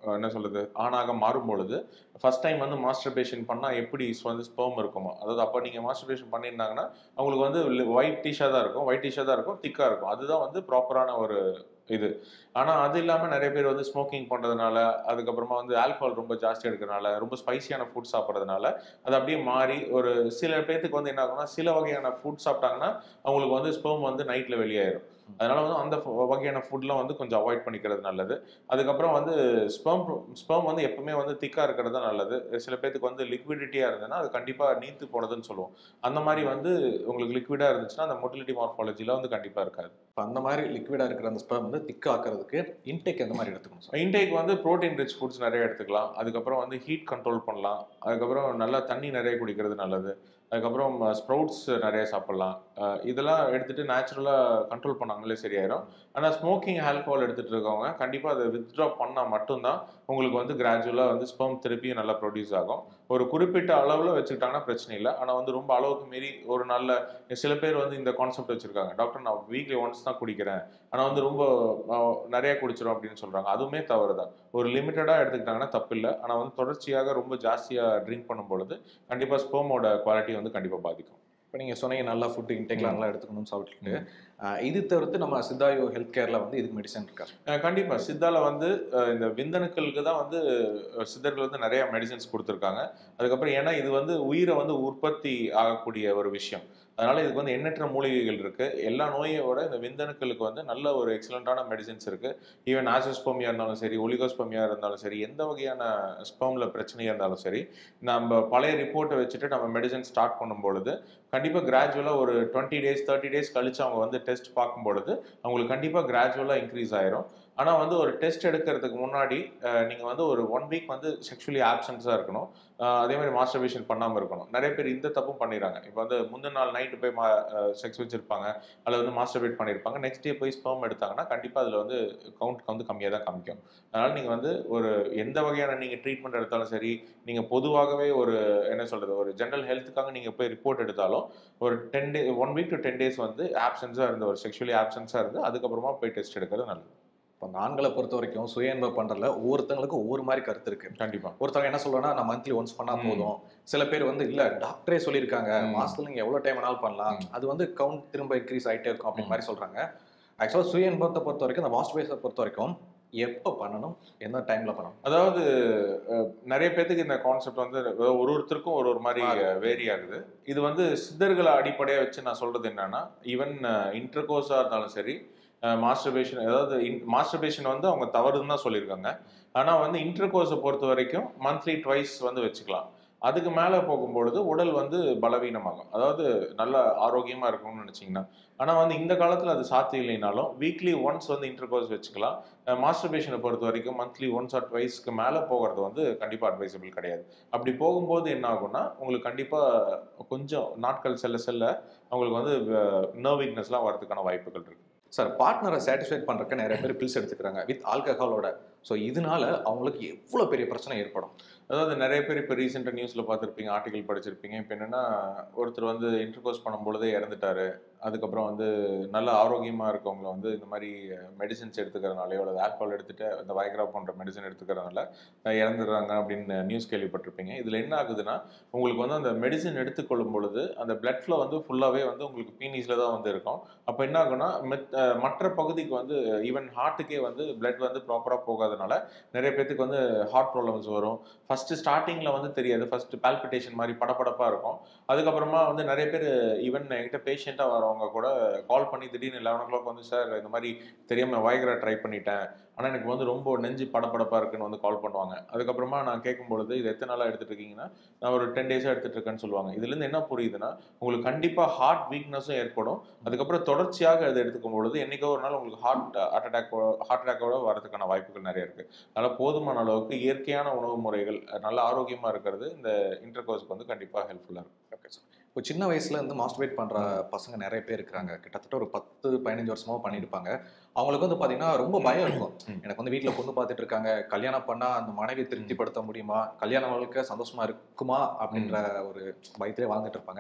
என்ன சொல்றது ஆணாக மாறும் பொழுது ஃபர்ஸ்ட் டைம் வந்து மாஸ்டர்பேஷன் பண்ணா எப்படி வந்து ஸ்பெர்ம் இருக்குமோ அதாவது அப்போ நீங்க மாஸ்டர்பேஷன் பண்ணியிருந்தாங்கன்னா அவங்களுக்கு வந்து ஒயிட் டிஷ்ஷாக தான் இருக்கும் ஒயிட் டிஷ்ஷாக தான் இருக்கும் திக்காக இருக்கும் அதுதான் வந்து ப்ராப்பரான ஒரு இது ஆனா அது இல்லாம நிறைய பேர் வந்து ஸ்மோக்கிங் பண்றதுனால அதுக்கப்புறமா வந்து ஆல்கஹால் ரொம்ப ஜாஸ்தி எடுக்கிறதுனால ரொம்ப ஸ்பைசியான ஃபுட் சாப்பிட்றதுனால அது அப்படியே மாறி ஒரு சில பேர்த்துக்கு வந்து என்ன ஆகும்னா சில வகையான ஃபுட் சாப்பிட்டாங்கன்னா அவங்களுக்கு வந்து ஸ்பெர்ம் வந்து நைட்ல வெளியாயிரும் அதனால வந்து அந்த ஃப- வகையான ஃபுட்லாம் வந்து கொஞ்சம் அவாய்ட் பண்ணிக்கிறது நல்லது அதுக்கப்புறம் வந்து ஸ்பெர்ம் ஸ்பெர்ம் வந்து எப்பவுமே வந்து திக்கா இருக்கிறது தான் நல்லது சில பேர்த்துக்கு வந்து லிக்விடிட்டியா இருந்ததுன்னா அது கண்டிப்பா நீத்து போனதுன்னு சொல்லுவோம் அந்த மாதிரி வந்து உங்களுக்கு லிக்விடா இருந்துச்சுன்னா அந்த மொட்டிலிட்டி மார்ஃபாலஜில வந்து கண்டிப்பா இருக்காது இப்ப அந்த மாதிரி லிக்விடா இருக்கிற அந்த ஸ்பெர்ம் வந்து திக் ஆக்குறதுக்கு இன்டேக் எந்த மாதிரி எடுத்துக்கணும் சார் இன்டேக் வந்து ப்ரோட்டீன் ரிச் ஃபுட்ஸ் நிறைய எடுத்துக்கலாம் அதுக்கப்புறம் வந்து ஹீட் கண்ட்ரோல் பண்ணலாம் அதுக்கப்புறம் நல்லா தண்ணி நிறைய குடிக்கிறது நல்லது அதுக்கப்புறம் ஸ்ப்ரவுட்ஸ் நிறைய சாப்பிடலாம் அஹ் இதெல்லாம் எடுத்துட்டு நேச்சுரலாக கண்ட்ரோல் பண்ணாங்களே சரியாயிரும் ஆனால் ஸ்மோக்கிங் ஆல்கஹால் எடுத்துட்டு இருக்கவங்க கண்டிப்பாக அதை வித்ட்ரா பண்ணால் மட்டும்தான் உங்களுக்கு வந்து கிராஜுவலாக வந்து ஸ்பெர்ம் திருப்பியும் நல்லா ப்ரொடியூஸ் ஆகும் ஒரு குறிப்பிட்ட அளவில் வச்சுக்கிட்டாங்கன்னா பிரச்சனை இல்லை ஆனால் வந்து ரொம்ப அளவுக்கு மீறி ஒரு நல்ல சில பேர் வந்து இந்த கான்செப்ட் வச்சிருக்காங்க டாக்டர் நான் வீக்லி ஒன்ஸ் தான் குடிக்கிறேன் ஆனால் வந்து ரொம்ப அஹ், நிறைய குடிச்சிரும் அப்படின்னு சொல்றாங்க அதுவுமே தவறு தான் ஒரு லிமிட்டடாக எடுத்துக்கிட்டாங்கன்னா தப்பு இல்லை ஆனால் வந்து தொடர்ச்சியாக ரொம்ப ஜாஸ்தியாக ட்ரிங்க் பண்ணும் பொழுது கண்டிப்பாக ஸ்போமோட குவாலிட்டி வந்து கண்டிப்பாக பாதிக்கும் இப்போ நீங்க சொன்னீங்க நல்லா ஃபுட் இன்டேக்லாம் நல்லா எடுத்துக்கணும்னு சொல்லிட்டு அஹ் இது தவிர்த்து நம்ம சித்தாயோ ஹெல்த் கேர்ல வந்து இதுக்கு மெடிசன் இருக்கா அஹ் கண்டிப்பா சித்தால வந்து அஹ் இந்த விந்தணுக்களுக்கு தான் வந்து அஹ் சித்தர்கள் வந்து நிறைய மெடிசன்ஸ் கொடுத்துருக்காங்க அதுக்கப்புறம் ஏன்னா இது வந்து உயிரை வந்து உற்பத்தி ஆகக்கூடிய ஒரு விஷயம் அதனால இதுக்கு வந்து எண்ணற்ற மூலிகைகள் இருக்கு எல்லா நோயோட இந்த விந்தணுக்களுக்கு வந்து நல்ல ஒரு எக்ஸலண்டான மெடிசின்ஸ் இருக்கு ஈவன் ஆசோஸ்போமியா இருந்தாலும் சரி ஒலிகோஸ்போமியா இருந்தாலும் சரி எந்த வகையான ஸ்பெர்ம்ல பிரச்சனையா இருந்தாலும் சரி நம்ம பழைய ரிப்போர்ட்டை வச்சுட்டு நம்ம மெடிசன் ஸ்டார்ட் பண்ணும் பொழுது கண்டிப்பா கிராஜுவலா ஒரு டுவெண்ட்டி டேஸ் தேர்ட்டி டேஸ் கழிச்சு அவங்க வந்து டெஸ்ட் பார்க்கும் பொழுது அவங்களுக்கு கண்டிப்பா கிராஜுவலா இன்க்ரீஸ் ஆயிரும் ஆனா வந்து ஒரு டெஸ்ட் எடுக்கிறதுக்கு முன்னாடி அஹ், நீங்க வந்து ஒரு ஒன் வீக் வந்து செக்ஷுவலி ஆப்சன்ஸா இருக்கணும் அஹ், அதே மாதிரி மாஸ்டர்பேஷன் பண்ணாம இருக்கணும் நிறைய பேர் இந்த தப்பும் பண்ணிடுறாங்க இப்போ வந்து முந்தின நாள் நைட்டு போய் செக்ஸ் வச்சிருப்பாங்க அல்லது வந்து மாஸ்டர்பேட் பண்ணியிருப்பாங்க நெக்ஸ்ட் டே போய் ஸ்பெர்ம் எடுத்தாங்கன்னா கண்டிப்பா அதுல வந்து கவுண்ட் வந்து கம்மியாக தான் காமிக்கும் அதனால நீங்க வந்து ஒரு எந்த வகையான நீங்க ட்ரீட்மெண்ட் எடுத்தாலும் சரி நீங்க பொதுவாகவே ஒரு என்ன சொல்றது ஒரு ஜென்ரல் ஹெல்த்துக்காக நீங்க போய் ரிப்போர்ட் எடுத்தாலும் ஒரு ten day one week to ten days வந்து ஆப்சன்ஸா இருந்து ஒரு செக்ஷுவலி ஆப்சன்ஸா இருந்து அதுக்கப்புறமா போய் டெஸ்ட் எடுக்கிறது நல்லது இப்போ அந்த ஆண்களை பொறுத்த வரைக்கும் சுய இன்பம் பண்றதுல ஒவ்வொருத்தங்களுக்கும் ஒவ்வொரு மாதிரி கருத்து இருக்கு கண்டிப்பா ஒருத்தவங்க என்ன சொல்றேன்னா நான் மந்த்லி ஒன்ஸ் பண்ணா ம். போதும் சில பேர் வந்து இல்ல டாக்டரே சொல்லியிருக்காங்க ம். மாசத்துல நீங்க எவ்வளவு டைம் வேணாலும் பண்ணலாம் ம். அது வந்து கவுண்ட் திரும்ப இன்க்ரீஸ் ஆயிட்டே இருக்கும் அப்படி ம். மாதிரி சொல்றாங்க ஆக்சுவலா சுய இன்பத்தை பொறுத்த வரைக்கும் இந்த மாஸ்டர்பேஸை பொறுத்த வரைக்கும் எப்போ பண்ணணும் எந்த டைம்ல பண்ணணும் அதாவது அஹ், நிறைய பேத்துக்கு இந்த கான்செப்ட் வந்து ஒரு ஒருத்தருக்கும் ஒரு ஒரு மாதிரி வேரி ஆகுது இது வந்து சித்தர்களை அடிப்படையா வச்சு நான் சொல்றது என்னன்னா ஈவன் இன்டர்கோர்ஸா இருந்தாலும் சரி மாஸ்டர்பேஷன் அதாவது மாஸ்டர்பேஷன் வந்து அவங்க தவறுன்னு தான் சொல்லியிருக்காங்க ஆனா வந்து இன்டர்கோர்ஸை பொறுத்த வரைக்கும் மந்த்லி ட்வைஸ் வந்து வச்சுக்கலாம் அதுக்கு மேலே போகும்பொழுது உடல் வந்து பலவீனமாகும் அதாவது நல்ல ஆரோக்கியமா இருக்கணும்னு நினைச்சீங்கன்னா ஆனா வந்து இந்த காலத்துல அது சாத்தியம் இல்லைனாலும் வீக்லி ஒன்ஸ் வந்து இன்டர்கோர்ஸ் வச்சுக்கலாம் மாஸ்டர்பேஷனை பொறுத்த வரைக்கும் மந்த்லி ஒன்ஸ் ஆர் ட்வைஸ்க்கு மேலே போகிறது வந்து கண்டிப்பாக அட்வைசபிள் கிடையாது அப்படி போகும்போது என்ன ஆகும்னா உங்களுக்கு கண்டிப்பாக கொஞ்சம் நாட்கள் செல்ல செல்ல அவங்களுக்கு வந்து நர்வ் வீக்னஸ்லாம் வரதுக்கான வாய்ப்புகள் இருக்கு சார் பார்ட்னரை சாட்டிஸ்ஃபைட் பண்றதுக்கு நிறைய பேர் பில்ஸ் எடுத்துக்கிறாங்க வித் ஆல்கஹாலோட ஸோ இதனால அவங்களுக்கு எவ்வளவு பெரிய பிரச்சனை ஏற்படும் அதாவது நிறைய பேர் இப்போ ரீசெண்டாக நியூஸில் பார்த்துருப்பீங்க ஆர்டிகல் படிச்சிருப்பீங்க இப்போ என்னென்னா ஒருத்தர் வந்து இன்டர்கோர்ஸ் பண்ணும்பொழுதே இறந்துட்டாரு அதுக்கப்புறம் வந்து நல்ல ஆரோக்கியமாக இருக்கவங்க வந்து இந்த மாதிரி மெடிசின்ஸ் எடுத்துக்கிறதுனாலயோ அல்லது ஆல்கஹால் எடுத்துட்டு இந்த வயக்ரா போன்ற மெடிசன் எடுத்துக்கிறதுனால அஹ், இறந்துடுறாங்க அப்படின்னு நியூஸ் கேள்விப்பட்டிருப்பீங்க இதில் என்ன ஆகுதுன்னா உங்களுக்கு வந்து அந்த மெடிசன் எடுத்துக்கொள்ளும் பொழுது அந்த பிளட் ஃப்ளோ வந்து ஃபுல்லாகவே வந்து உங்களுக்கு பீனிஸில் தான் வந்து இருக்கும் அப்போ என்ன ஆகும்னா மெத்- அஹ், மற்ற பகுதிக்கு வந்து ஈவன் ஹார்ட்டுக்கே வந்து பிளட் வந்து ப்ராப்பராக போகாதனால நிறைய பேத்துக்கு வந்து ஹார்ட் ப்ராப்ளம்ஸ் வரும் ஃபர்ஸ்ட் ஸ்டார்டிங்ல வந்து தெரியாது ஃபர்ஸ்ட் பால்பிட்டேஷன் மாதிரி படபடப்பா இருக்கும் அதுக்கப்புறமா வந்து நிறைய பேர் ஈவன் என்கிட்ட பேஷண்ட்டாக வரவங்க கூட கால் பண்ணி திடீர்னு லெவன் ஓ கிளாக் வந்து சார் இந்த மாதிரி தெரியாம வயகரா ட்ரை பண்ணிட்டேன் ஆனால் எனக்கு வந்து ரொம்ப நெஞ்சு படபடப்பா இருக்குன்னு வந்து கால் பண்ணுவாங்க அதுக்கப்புறமா நான் கேட்கும் பொழுது இது எத்தனை நாளாக எடுத்துட்டு இருக்கீங்கன்னா நான் ஒரு டென் டேஸாக எடுத்துட்டு இருக்கேன்னு சொல்லுவாங்க இதுலேருந்து என்ன புரியுதுன்னா உங்களுக்கு கண்டிப்பாக ஹார்ட் வீக்னஸும் ஏற்படும் அதுக்கப்புறம் தொடர்ச்சியாக அதை எடுத்துக்கும் பொழுது என்னைக்கோ ஒரு நாள் உங்களுக்கு ஹார்ட் ஹார்ட் அட்டாக் ஹார்ட் அட்டாக்கோட வரதுக்கான வாய்ப்புகள் நிறைய இருக்கு அதனால போதுமான அளவுக்கு இயற்கையான உணவு முறைகள் நல்ல ஆரோக்கியமா இருக்கிறது இந்த இன்டர்கோர்ஸ்க்கு வந்து கண்டிப்பாக ஹெல்ப்ஃபுல்லாக இருக்கும் ஓகே சார் இப்போ சின்ன வயசுல இருந்து மாஸ்டர்பேட் பண்ற பசங்க நிறைய பேர் இருக்கிறாங்க கிட்டத்தட்ட ஒரு பத்து பதினஞ்சு வருஷமா பண்ணியிருப்பாங்க அவங்களுக்கு வந்து பாத்தீங்கன்னா ரொம்ப பயம் இருக்கும் ம். எனக்கு வந்து வீட்ல பொண்ணு பார்த்துட்டு இருக்காங்க கல்யாணம் பண்ணா அந்த மனைவி திருப்திப்படுத்த முடியுமா கல்யாண வாழ்க்கை சந்தோஷமா இருக்குமா அப்படின்ற ஒரு பயத்திலே வாழ்ந்துட்டு இருப்பாங்க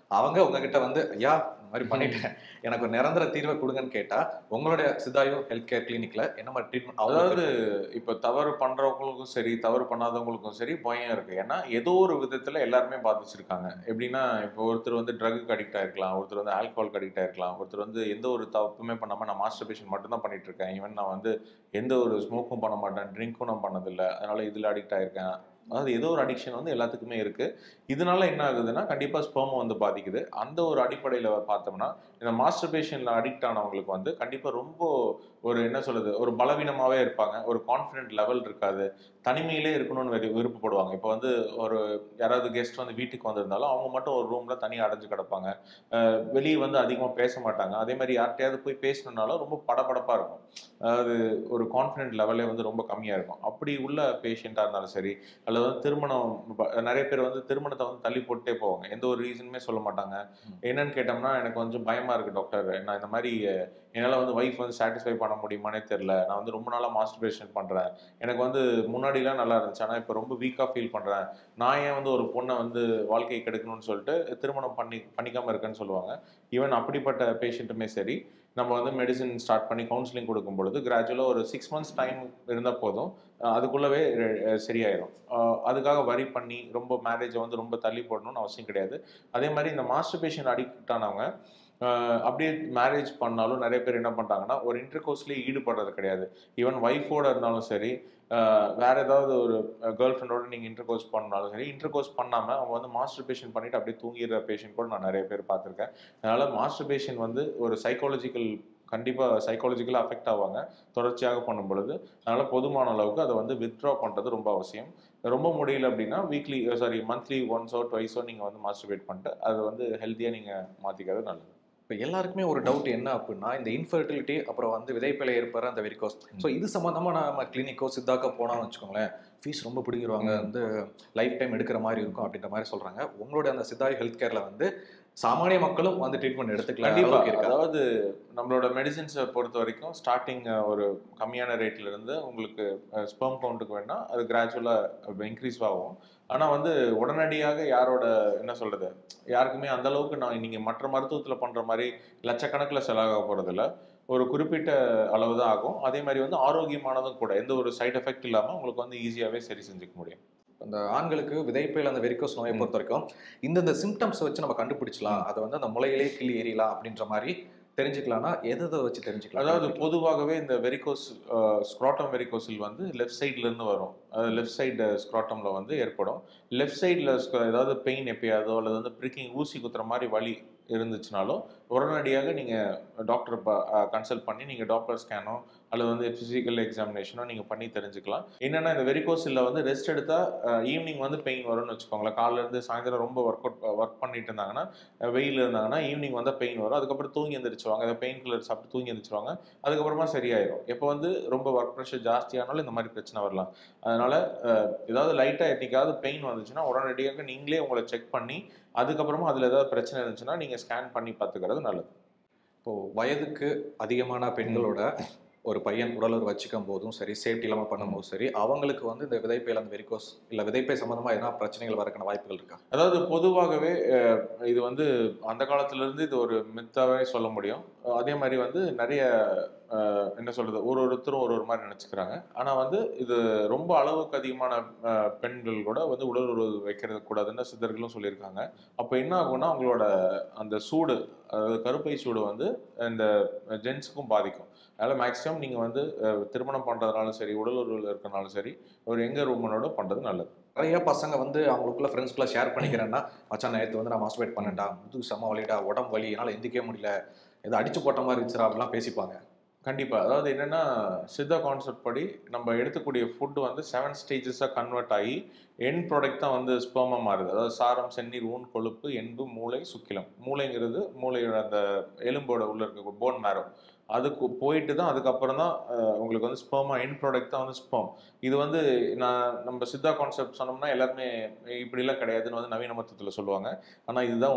அவங்க உங்ககிட்ட வந்து ஐயா இந்த மாதிரி பண்ணிட்டேன் எனக்கு ஒரு நிரந்தர தீர்வை கொடுங்கன்னு கேட்டா உங்களுடைய சிதாயு ஹெல்த் கேர் கிளினிக்ல என்ன மாதிரி ட்ரீட்மெண்ட் அதாவது இப்போ தவறு பண்றவங்களுக்கும் சரி தவறு பண்ணாதவங்களுக்கும் சரி பயம் இருக்கு ஏன்னா ஏதோ ஒரு விதத்துல எல்லாருமே பாதிச்சிருக்காங்க எப்படின்னா இப்போ ஒருத்தர் வந்து ட்ரக்குக்கு அடிக்ட் ஆயிருக்கலாம் ஒருத்தர் வந்து ஆல்கஹாலுக்கு அடிக்ட் ஆயிருக்கலாம் ஒருத்தர் வந்து எந்த ஒரு தப்புமே பண்ணாம நான் மாஸ்டர் பேஷன் மட்டும் தான் பண்ணிட்டு இருக்கேன் ஈவன் நான் வந்து எந்த ஒரு ஸ்மோக்கும் பண்ண மாட்டேன் ட்ரிங்க்கும் நான் பண்ணதில்லை அதனால இதுல அடிக்ட் ஆயிருக்கேன் அதாவது ஏதோ ஒரு அடிக்ஷன் வந்து எல்லாத்துக்குமே இருக்கு இதனால என்ன ஆகுதுன்னா கண்டிப்பா ஸ்பெர்ம் வந்து பாதிக்குது அந்த ஒரு அடிப்படையில பார்த்தோம்னா இந்த மாஸ்டர் பேஷன்ல அடிக்ட் ஆனவங்களுக்கு வந்து கண்டிப்பா ரொம்ப ஒரு என்ன சொல்றது ஒரு பலவீனமாவே இருப்பாங்க ஒரு கான்ஃபிடென்ட் லெவல் இருக்காது தனிமையிலே இருக்கணும்னு விரு- விருப்பப்படுவாங்க இப்போ வந்து ஒரு யாராவது கெஸ்ட் வந்து வீட்டுக்கு வந்திருந்தாலும் அவங்க மட்டும் ஒரு ரூம்ல தனியாக அடைஞ்சு கிடப்பாங்க அஹ் வெளியே வந்து அதிகமாக பேச மாட்டாங்க அதே மாதிரி யார்கிட்டயாவது போய் பேசணுன்னாலும் ரொம்ப படபடப்பா இருக்கும் அதாவது ஒரு கான்ஃபிடென்ட் லெவலே வந்து ரொம்ப கம்மியா இருக்கும் அப்படி உள்ள பேஷண்ட்டாக இருந்தாலும் சரி அல்லது வந்து திருமணம் ப- நிறைய பேர் வந்து திருமணத்தை வந்து தள்ளி போட்டுட்டே போவாங்க எந்த ஒரு ரீசனுமே சொல்ல மாட்டாங்க என்னன்னு கேட்டோம்னா எனக்கு கொஞ்சம் பயமா இருக்கு டாக்டர் நான் இந்த மாதிரி அஹ், என்னால வந்து ஒய்ஃப் வந்து சாட்டிஸ்ஃபை பண்ண முடியுமானே தெரியல நான் வந்து ரொம்ப நாளா மாஸ்டர்பேஷன் பண்றேன் எனக்கு வந்து முன்னாடிலாம் நல்லா இருந்துச்சு ஆனா இப்போ ரொம்ப வீக்கா ஃபீல் பண்றேன் நான் ஏன் வந்து ஒரு பொண்ணை வந்து வாழ்க்கையை கெடுக்கணும்னு சொல்லிட்டு திருமணம் பண்ணி பண்ணிக்காம இருக்கேன்னு சொல்லுவாங்க ஈவன் அப்படிப்பட்ட பேஷண்ட்டுமே சரி நம்ம வந்து மெடிசின் ஸ்டார்ட் பண்ணி கவுன்சிலிங் கொடுக்கும் பொழுது கிராஜுவலாக ஒரு சிக்ஸ் மந்த்ஸ் டைம் இருந்தால் போதும் அஹ் அதுக்குள்ளவே அஹ் சரியாயிரும் அஹ் அதுக்காக வரி பண்ணி ரொம்ப மேரேஜை வந்து ரொம்ப தள்ளி போடணும்னு அவசியம் கிடையாது அதே மாதிரி இந்த மாஸ்டர் பேஷன் அடிக்ட் ஆனவங்க அஹ் அப்படியே மேரேஜ் பண்ணாலும் நிறைய பேர் என்ன பண்ணுறாங்கன்னா ஒரு இன்டர் கோர்ஸ்லேயே ஈடுபடுறது கிடையாது ஈவன் ஒய்ஃபோட இருந்தாலும் சரி அஹ் வேற ஏதாவது ஒரு கேர்ள் ஃப்ரெண்டோட நீங்கள் இன்டர் கோர்ஸ் பண்ணாலும் சரி இன்டர் கோர்ஸ் பண்ணாமல் அவங்க வந்து மாஸ்டர் பேஷன் பண்ணிட்டு அப்படியே தூங்கிடுற பேஷண்ட் கூட நான் நிறைய பேர் பார்த்துருக்கேன் அதனால மாஸ்டர் பேஷன் வந்து ஒரு சைக்காலஜிக்கல் கண்டிப்பாக சைக்காலஜிக்கலாக அஃபெக்ட் ஆவாங்க தொடர்ச்சியாக பண்ணும் பொழுது அதனால போதுமான அளவுக்கு அதை வந்து வித்ட்ரா பண்ணுறது ரொம்ப அவசியம் ரொம்ப முடியல அப்படின்னா வீக்லி சாரி மந்த்லி ஒன்ஸோ டுவைஸோ நீங்கள் வந்து மாஸ்டர்பேட் பண்ணிட்டு அதை வந்து ஹெல்த்தியாக நீங்கள் மாற்றிக்கிறது நல்லது இப்போ எல்லாருக்குமே ஒரு டவுட் என்ன அப்படின்னா இந்த இன்ஃபர்டிலிட்டி அப்புறம் வந்து விதைப்பில ஏற்படுற அந்த வெரிகோஸ் ஸோ இது சம்மந்தமாக நம்ம கிளினிக்கோ சித்தாக்கோ போனோம்னு வச்சுக்கோங்களேன் ஃபீஸ் ரொம்ப பிடிங்கிருவாங்க ம். வந்து லைஃப் டைம் எடுக்கிற மாதிரி இருக்கும் அப்படின்ற மாதிரி சொல்றாங்க உங்களுடைய அந்த சித்தாய் ஹெல்த் கேர்ல வந்து சாமானிய மக்களும் வந்து ட்ரீட்மெண்ட் எடுத்துக்கலாம் கண்டிப்பா அளவுக்கு இருக்கா அதாவது நம்மளோட மெடிசின்ஸை பொறுத்த வரைக்கும் ஸ்டார்டிங் ஒரு கம்மியான ரேட்ல இருந்து உங்களுக்கு ஸ்பெர்ம் கவுண்ட்டுக்கு வேணா அது கிராஜுவலா இன்க்ரீஸ் ஆகும் ஆனா வந்து உடனடியாக யாரோட என்ன சொல்றது யாருக்குமே அந்த அளவுக்கு நான் நீங்க மற்ற மருத்துவத்துல பண்ற மாதிரி லட்சக்கணக்கில் செலவாக போறது இல்ல ஒரு குறிப்பிட்ட அளவு தான் ஆகும் அதே மாதிரி வந்து ஆரோக்கியமானதும் கூட எந்த ஒரு சைடு எஃபெக்ட் இல்லாம உங்களுக்கு வந்து ஈஸியாவே சரி செஞ்சுக்க முடியும் அந்த ஆண்களுக்கு விதைப்பையில் அந்த வெரிகோஸ் நோயை ம். பொறுத்த வரைக்கும் இந்தந்த சிம்டம்ஸ் வச்சு நம்ம கண்டுபிடிச்சலாம் அதை வந்து அந்த முளையிலே கிள்ளி எறியலாம் அப்படின்ற மாதிரி தெரிஞ்சுக்கலாம்னா எதை எதை வச்சு தெரிஞ்சுக்கலாம் அதாவது பொதுவாகவே இந்த வெரிகோஸ் ஸ்க்ராட்டம் வெரிகோசில் வந்து லெஃப்ட் சைட்ல இருந்து வரும் அது லெஃப்ட் சைடு ஸ்க்ராட்டம்ல வந்து ஏற்படும் லெஃப்ட் சைடில் ஏதாவது பெயின் எப்பயாவதோ அல்லது வந்து பிரிக்கிங் ஊசி குத்துற மாதிரி வலி இருந்துச்சுனாலும் உடனடியாக நீங்கள் டாக்டர் கன்சல்ட் பண்ணி நீங்கள் டாக்டர் ஸ்கேனோ அல்லது வந்து ஃபிசிக்கல் எக்ஸாமினேஷனோ நீங்கள் பண்ணி தெரிஞ்சுக்கலாம் என்னென்னா இந்த வெரிகோஸில் வந்து ரெஸ்ட் எடுத்தால் ஈவினிங் வந்து பெயின் வரும்னு வச்சுக்கோங்களேன் காலைல இருந்து சாயந்தரம் ரொம்ப ஒர்க் அவுட் ஒர்க் பண்ணிட்டு இருந்தாங்கன்னா அஹ் வெயில் இருந்தாங்கன்னா ஈவினிங் வந்தால் பெயின் வரும் அதுக்கப்புறம் தூங்கி எந்திரிச்சுவாங்க அதை பெயின் கில்லர் சாப்பிட்டு தூங்கி எந்திரிச்சுவாங்க அதுக்கப்புறமா சரியாயிரும் இப்போ வந்து ரொம்ப ஒர்க் ப்ரெஷர் ஜாஸ்தியானாலும் இந்த மாதிரி பிரச்சனை வரலாம் அதனால அஹ், ஏதாவது லைட்டாக என்னைக்காவது பெயின் வந்துச்சுன்னா உடனடியாக நீங்களே உங்களை செக் பண்ணி அதுக்கப்புறமா அதில் ஏதாவது பிரச்சனை இருந்துச்சுன்னா நீங்கள் ஸ்கேன் பண்ணி பார்த்துக்கிறது நல்லது இப்போ வயதுக்கு அதிகமான பெண்களோட ஒரு பையன் உடலுறவு வச்சுக்கும் போதும் சரி சேஃப்டி இல்லாமல் பண்ணும்போதும் சரி அவங்களுக்கு வந்து இந்த விதைப்பையில் அந்த வெரிகோஸ் இல்லை விதைப்பை சம்மந்தமாக எதனா பிரச்சனைகள் வரக்கான வாய்ப்புகள் இருக்கா அதாவது பொதுவாகவே அஹ், இது வந்து அந்த காலத்துல இருந்து இது ஒரு மித்தாவே சொல்ல முடியும் அஹ், அதே மாதிரி வந்து நிறைய அஹ், என்ன சொல்றது ஒரு ஒருத்தரும் ஒரு ஒரு மாதிரி நினைச்சுக்கிறாங்க ஆனா வந்து இது ரொம்ப அளவுக்கு அதிகமான அஹ், பெண்கள் கூட வந்து உடல் உறவு வைக்கிறது கூடாதுன்னு சித்தர்களும் சொல்லியிருக்காங்க அப்போ என்ன ஆகும்னா அவங்களோட அந்த சூடு அதாவது கருப்பை சூடு வந்து இந்த ஜென்ஸுக்கும் பாதிக்கும் அதனால மேக்ஸிமம் நீங்க வந்து அஹ், திருமணம் பண்றதுனாலும் சரி உடல் உறவில் இருக்கனாலும் சரி ஒரு எங்க உமனோட பண்றது நல்லது நிறைய பசங்க வந்து அவங்களுக்குள்ள ஃப்ரெண்ட்ஸ்குள்ள ஷேர் பண்ணிக்கிறேன்னா மச்சான் நேற்று வந்து நான் மாஸ்டர்பேட் பண்ணேன்டா முது செம வலிடா உடம்பு வலி என்னால் எந்திக்கவே முடியல ஏதோ அடிச்சு போட்ட மாதிரி இருந்துச்சுடா அப்படிலாம் பேசிப்பாங்க கண்டிப்பா அதாவது என்னன்னா சித்தா கான்செப்ட் படி நம்ம எடுக்கக்கூடிய ஃபுட் வந்து செவன் ஸ்டேஜஸாக கன்வெர்ட் ஆகி என் ப்ராடக்ட் தான் வந்து ஸ்பெர்மா மாறுது அதாவது சாரம் செந்நீர் ஊன் கொழுப்பு எண்பு மூளை சுக்கிலம் மூளைங்கிறது மூளையோட அந்த எலும்போட உள்ள இருக்க போன் மேரோ அதுக்கு போயிட்டு தான் அதுக்கப்புறம் தான் அஹ், உங்களுக்கு வந்து ஸ்பெர்மா என் ப்ராடக்ட் தான் வந்து ஸ்பெர்ம் இது வந்து நான் நம்ம சித்தா கான்செப்ட் சொன்னோம்னா எல்லாருமே இப்படிலாம் கிடையாதுன்னு வந்து நவீன மருத்துவத்தில் சொல்லுவாங்க ஆனால் இதுதான் உண்மை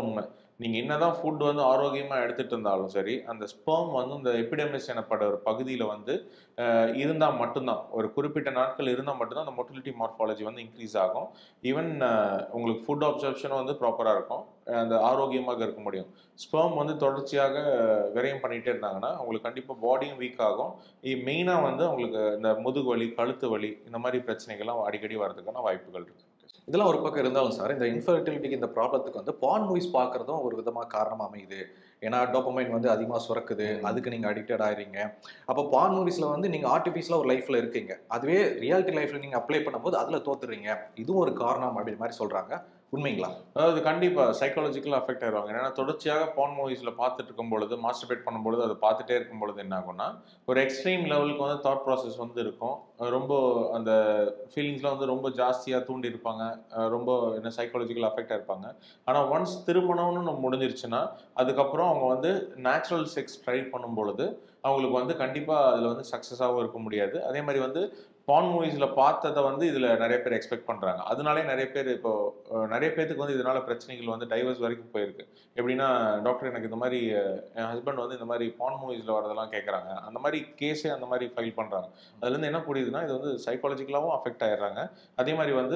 நீங்க என்னதான் ஃபுட் வந்து ஆரோக்கியமா எடுத்துட்டு இருந்தாலும் சரி அந்த ஸ்பெர்ம் வந்து இந்த எபிடெமிஸ் எனப்பட்ட ஒரு பகுதியில வந்து அஹ், இருந்தா மட்டும்தான் ஒரு குறிப்பிட்ட நாட்கள் இருந்தால் மட்டும்தான் அந்த மொட்டிலிட்டி மார்ஃபாலஜி வந்து இன்க்ரீஸ் ஆகும் ஈவன் உங்களுக்கு ஃபுட் அப்சர்ப்ஷனும் வந்து ப்ராப்பராக இருக்கும் அஹ், அந்த ஆரோக்கியமாக இருக்க முடியும் ஸ்பெர்ம் வந்து தொடர்ச்சியாக அஹ், விரயம் பண்ணிட்டே இருந்தாங்கன்னா அவங்களுக்கு கண்டிப்பாக பாடியும் வீக் ஆகும் மெயினாக வந்து அவங்களுக்கு இந்த முதுகு வலி கழுத்து வலி இந்த மாதிரி பிரச்சனைகள்லாம் அடிக்கடி வரதுக்கான வாய்ப்புகள் இருக்கு இதெல்லாம் ஒரு பக்கம் இருந்தாலும் சார் இந்த இன்ஃபர்டிலிட்டிக்கு இந்த ப்ராப்ளத்துக்கு வந்து பான் மூவிஸ் பார்க்கறதும் ஒரு விதமாக காரணமாக அமையுது ஏன்னா டோப்பமைன் வந்து அதிகமாக சுரக்குது ம். அதுக்கு நீங்கள் அடிக்டட் ஆயிடுறீங்க அப்போ பான் மூவிஸில் வந்து நீங்கள் ஆர்டிஃபிஷியலாக ஒரு லைஃப்பில் இருக்கீங்க அதுவே ரியாலிட்டி லைஃப்பில் நீங்கள் அப்ளை பண்ணும்போது அதில் தோத்துறீங்க இதுவும் ஒரு காரணம் அப்படி மாதிரி சொல்கிறாங்க உண்மைங்களா அதாவது கண்டிப்பா சைக்காலஜிக்கலாக அஃபெக்ட் ஆயிருவாங்க ஏன்னா தொடர்ச்சியாக பான் மூவிஸ்ல பார்த்துட்டு இருக்கும் பொழுது மாஸ்டர்பேட் பண்ணும்பொழுது அதை பார்த்துட்டே இருக்கும் பொழுது என்ன ஆகும்னா ஒரு எக்ஸ்ட்ரீம் லெவலுக்கு வந்து தாட் ப்ராசஸ் வந்து இருக்கும் அஹ் ரொம்ப அந்த ஃபீலிங்ஸ்லாம் வந்து ரொம்ப ஜாஸ்தியாக தூண்டி இருப்பாங்க அஹ் ரொம்ப என்ன சைக்காலஜிக்கல் அஃபெக்ட் ஆயிருப்பாங்க ஆனால் ஒன்ஸ் திருமணம்னு நம்ம முடிஞ்சிருச்சுன்னா அதுக்கப்புறம் அவங்க வந்து நேச்சுரல் செக்ஸ் ட்ரை பண்ணும் பொழுது அவங்களுக்கு வந்து கண்டிப்பாக அதில் வந்து சக்ஸஸாகவும் இருக்க முடியாது அதே மாதிரி வந்து பான் மூவிஸில் பார்த்ததை வந்து இதில் நிறைய பேர் எக்ஸ்பெக்ட் பண்ணுறாங்க அதனாலே நிறைய பேர் இப்போ அஹ், நிறைய பேருக்கு வந்து இதனால பிரச்சனைகள் வந்து டைவர்ஸ் வரைக்கும் போயிருக்கு எப்படின்னா டாக்டர் எனக்கு இந்த மாதிரி அஹ், என் ஹஸ்பண்ட் வந்து இந்த மாதிரி பான் மூவிஸில் வரதெல்லாம் கேட்குறாங்க அந்த மாதிரி கேஸே அந்த மாதிரி ஃபைல் பண்ணுறாங்க அதுலேருந்து என்ன புரியுதுன்னா இது வந்து சைக்காலஜிக்கலாகவும் அஃபெக்ட் ஆயிடுறாங்க அதே மாதிரி வந்து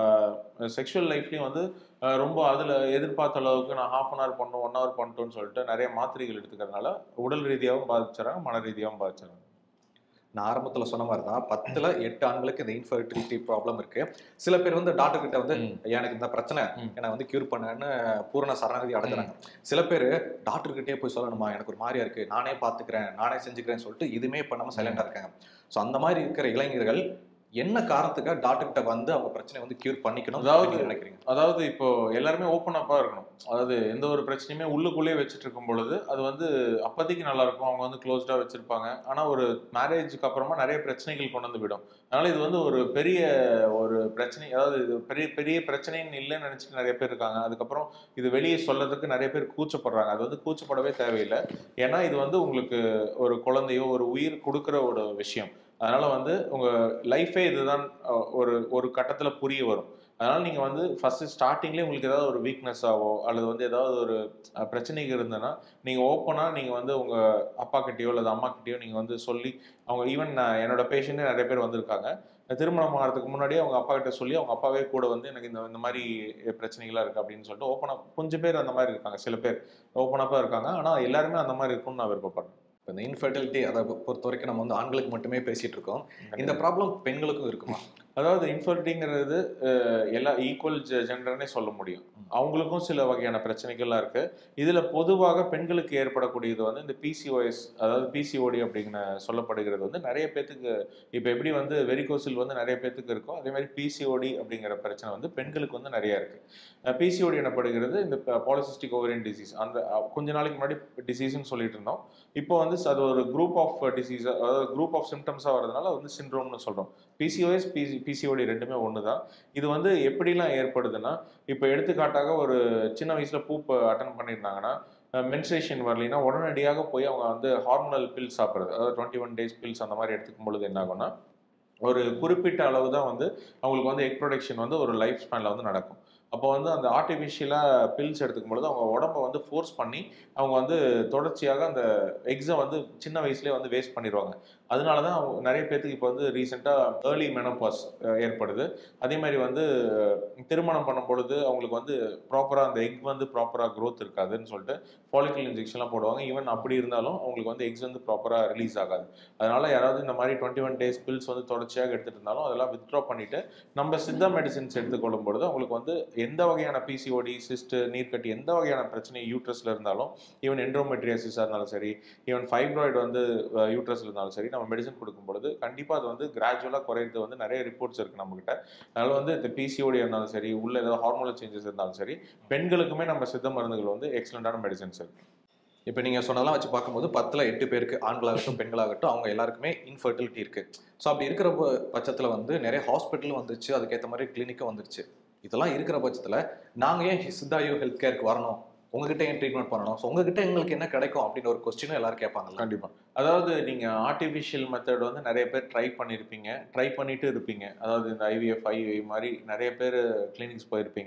செக்ஷுவல் லைஃப்லேயும் வந்து அஹ், ரொம்ப அதில் எதிர்பார்த்த அளவுக்கு நான் ஹாஃப் அன் ஹவர் பண்ணணும் ஒன் ஹவர் பண்ணிட்டோன்னு சொல்லிட்டு நிறைய மாத்திரைகள் எடுத்துக்கிறதுனால உடல் ரீதியாகவும் பாதிச்சுறாங்க மன ரீதியாகவும் பாதிச்சுறாங்க நான் ஆரம்பத்தில் சொன்ன மாதிரி தான் பத்தில் எட்டு ஆண்களுக்கு இந்த இன்ஃபர்டிலிட்டி ப்ராப்ளம் இருக்கு சில பேர் வந்து டாக்டர் கிட்ட வந்து ம். "ஐயா, எனக்கு இந்த பிரச்சனை ம். என்னை வந்து கியூர் பண்ணேன்னு பூரண சரணாகதி அடைஞ்சாங்க சில பேர் டாக்டர் கிட்டே போய் சொல்லணுமா எனக்கு ஒரு மாதிரியா இருக்கு நானே பாத்துக்கிறேன் நானே செஞ்சுக்கிறேன்னு சொல்லிட்டு இதுவுமே பண்ணாம சைலண்டா இருக்காங்க ஸோ அந்த மாதிரி இருக்கிற இளைஞர்கள் என்ன காரணத்துக்காக டாக்டர் கிட்ட வந்து அவங்க பிரச்சனை வந்து கியூர் பண்ணிக்கணும் அதாவது- அப்படின்னு நினைக்கிறீங்க அதாவது இப்போ எல்லாருமே ஓப்பன் அப்பா இருக்கணும் அதாவது எந்த ஒரு பிரச்சனையுமே உள்ளுக்குள்ளேயே வச்சுட்டு இருக்கும் பொழுது அது வந்து அப்போதைக்கு நல்லா இருக்கும் அவங்க வந்து க்ளோஸ்டா வச்சிருப்பாங்க ஆனா ஒரு மேரேஜுக்கு அப்புறமா நிறைய பிரச்சனைகள் கொண்டு வந்து விடும் அதனால இது வந்து ஒரு பெரிய ஒரு பிரச்சனை அதாவது இது பெரிய பெரிய பிரச்சனைன்னு இல்லைன்னு நினைச்சிட்டு நிறைய பேர் இருக்காங்க அதுக்கப்புறம் இது வெளியே சொல்றதுக்கு நிறைய பேர் கூச்சப்படுறாங்க அது வந்து கூச்சப்படவே தேவையில்லை ஏன்னா இது வந்து உங்களுக்கு ஒரு குழந்தையோ ஒரு உயிர் கொடுக்குற ஒரு விஷயம் அதனால வந்து உங்க லைஃபே இதுதான் அஹ், ஒரு ஒரு கட்டத்துல புரிய வரும் அதனால நீங்க வந்து ஃபர்ஸ்ட் ஸ்டார்டிங்லேயே உங்களுக்கு ஏதாவது ஒரு வீக்னஸ் ஆவோ அல்லது வந்து ஏதாவது ஒரு அஹ், பிரச்சனைகள் இருந்ததுன்னா நீங்க ஓப்பனா நீங்க வந்து உங்க அப்பா கிட்டயோ அல்லது அம்மா கிட்டயோ நீங்க வந்து சொல்லி அவங்க ஈவன் என்னோட பேஷண்ட்டே நிறைய பேர் வந்திருக்காங்க திருமணம் ஆகிறதுக்கு முன்னாடியே அவங்க அப்பா கிட்ட சொல்லி அவங்க அப்பாவே கூட வந்து எனக்கு இந்த இந்த மாதிரி பிரச்சனைகள்லாம் இருக்கு அப்படின்னு சொல்லிட்டு ஓப்பனாக கொஞ்சம் பேர் அந்த மாதிரி இருக்காங்க சில பேர் ஓப்பனாக இருக்காங்க ஆனா எல்லாருமே அந்த மாதிரி இருக்கும்னு நான் விருப்பப்படுறேன் இப்ப இந்த இன்ஃபர்டிலிட்டி அதை பொறுத்த வரைக்கும் நம்ம வந்து ஆண்களுக்கு மட்டுமே பேசிட்டு இருக்கோம் இந்த ப்ராப்ளம் பெண்களுக்கும் இருக்குமா அதாவது இன்ஃபர்டிங்கிறது எல்லா ஈக்குவல் ஜெண்டர்னே சொல்ல முடியும் அவங்களுக்கும் சில வகையான பிரச்சனைகள்லாம் இருக்கு இதுல பொதுவாக பெண்களுக்கு ஏற்படக்கூடியது வந்து இந்த பிசிஓஎஸ் அதாவது பிசிஓடி அப்படிங்கிற சொல்லப்படுகிறது வந்து நிறைய பேத்துக்கு இப்போ எப்படி வந்து வெரிகோசில் வந்து நிறைய பேத்துக்கு இருக்கோ அதே மாதிரி பிசிஓடி அப்படிங்கிற பிரச்சனை வந்து பெண்களுக்கு வந்து நிறைய இருக்கு பிசிஓடி எனப்படுகிறது இந்த பாலிசிஸ்டிக் ஓவரியன் டிசீஸ் அந்த அஹ், கொஞ்ச நாளைக்கு முன்னாடி டிசீஸ்னு சொல்லிட்டு இருந்தோம் இப்போ வந்து அது ஒரு குரூப் ஆஃப் டிசீஸ் அதாவது குரூப் ஆஃப் சிம்டம்ஸாக வரதுனால வந்து சிண்ட்ரோம்னு சொல்றோம் பிசிஓஎஸ் பிசி பிசிஓடி ரெண்டுமே ஒன்று தான் இது வந்து எப்படிலாம் ஏற்படுதுன்னா இப்போ எடுத்துக்காட்டாக ஒரு சின்ன வயசுல பூப் அட்டன் பண்ணியிருந்தாங்கன்னா மென்ஸ்ட்ரேஷன் வரலைன்னா உடனடியாக போய் அவங்க வந்து ஹார்மோனல் பில் சாப்பிட்றது அதாவது டுவெண்ட்டி ஒன் டேஸ் பில்ஸ் அந்த மாதிரி எடுத்துக்கும் பொழுது என்ன ஆகும்னா ஒரு குறிப்பிட்ட அளவு தான் வந்து அவங்களுக்கு வந்து எக் ப்ரொடக்ஷன் வந்து ஒரு லைஃப் ஸ்பேனில் வந்து நடக்கும் அப்போ வந்து அந்த ஆர்டிஃபிஷியலாக பில்ஸ் எடுத்துக்கும் பொழுது அவங்க உடம்ப வந்து ஃபோர்ஸ் பண்ணி அவங்க வந்து தொடர்ச்சியாக அந்த எக்ஸை வந்து சின்ன வயசுலேயே வந்து வேஸ்ட் பண்ணிடுவாங்க அதனால தான் அவங்க நிறைய பேத்துக்கு இப்போ வந்து ரீசெண்டாக ஏர்லி மெனோபாஸ் ஏற்படுது அதே மாதிரி வந்து திருமணம் பண்ணும் பொழுது அவங்களுக்கு வந்து ப்ராப்பராக அந்த எக் வந்து ப்ராப்பராக growth இருக்காதுன்னு சொல்லிட்டு ஃபாலிக்கல் இன்ஜெக்ஷன்லாம் போடுவாங்க ஈவன் அப்படி இருந்தாலும் அவங்களுக்கு வந்து எக்ஸ் வந்து ப்ராப்பராக ரிலீஸ் ஆகாது அதனால யாராவது இந்த மாதிரி டுவெண்ட்டி ஒன் டேஸ் பில்ஸ் வந்து தொடர்ச்சியாக எடுத்துட்டு இருந்தாலும் அதெல்லாம் வித்ட்ரா பண்ணிட்டு நம்ம சித்தா மெடிசின்ஸ் எடுத்துக்கொள்ளும் பொழுது அவங்களுக்கு வந்து எந்த வகையான பிசிஓடி சிஸ்ட் நீர்க்கட்டி எந்த வகையான பிரச்சனை யூட்ரஸ்ல இருந்தாலும் ஈவன் என்ட்ரோமெட்ரியாசிஸாக இருந்தாலும் சரி ஈவன் ஃபைப்ராய்டு வந்து யூட்ரஸ்ல இருந்தாலும் சரி நம்ம மெடிசன் கொடுக்கும் பொழுது கண்டிப்பாக அது வந்து கிராஜுவலாக குறையிறது வந்து நிறைய ரிப்போர்ட்ஸ் இருக்கு நம்மகிட்ட அதனால வந்து இந்த பிசிஓடி இருந்தாலும் சரி உள்ள ஏதாவது ஹார்மோனல் சேஞ்சஸ் இருந்தாலும் சரி பெண்களுக்குமே நம்ம சித்த மருந்துகள் வந்து எக்ஸலண்டான மெடிசன்ஸ் இருக்கு இப்போ நீங்க சொன்னதெல்லாம் வச்சு பார்க்கும்போது பத்துல எட்டு பேருக்கு ஆண்களாகட்டும் பெண்களாகட்டும் அவங்க எல்லாருக்குமே இன்ஃபர்டிலிட்டி இருக்கு ஸோ அப்படி இருக்கிற ப- பட்சத்துல வந்து நிறைய ஹாஸ்பிட்டலும் வந்துருச்சு அதுக்கேற்ற மாதிரி கிளினிக்கும் வந்துருச்சு இதெல்லாம் இருக்கிற பட்சத்துல நாங்க ஏன் சித்தாயோ ஹெல்த் கேருக்கு வரணும் உங்ககிட்ட ஏன் ட்ரீட்மெண்ட் பண்ணணும் ஸோ உங்ககிட்ட எங்களுக்கு என்ன கிடைக்கும் அப்படின்னு ஒரு கொஸ்டினும் எல்லாரும் கேட்பாங்கல்ல கண்டிப்பா அதாவது நீங்க ஆர்டிஃபிஷியல் மெத்தட் வந்து நிறைய பேர் ட்ரை பண்ணியிருப்பீங்க ட்ரை பண்ணிட்டு இருப்பீங்க அதாவது இந்த ஐவிஎஃப் ஐவி மாதிரி நிறைய பேர் கிளினிக்ஸ் போயிருப்பீங்க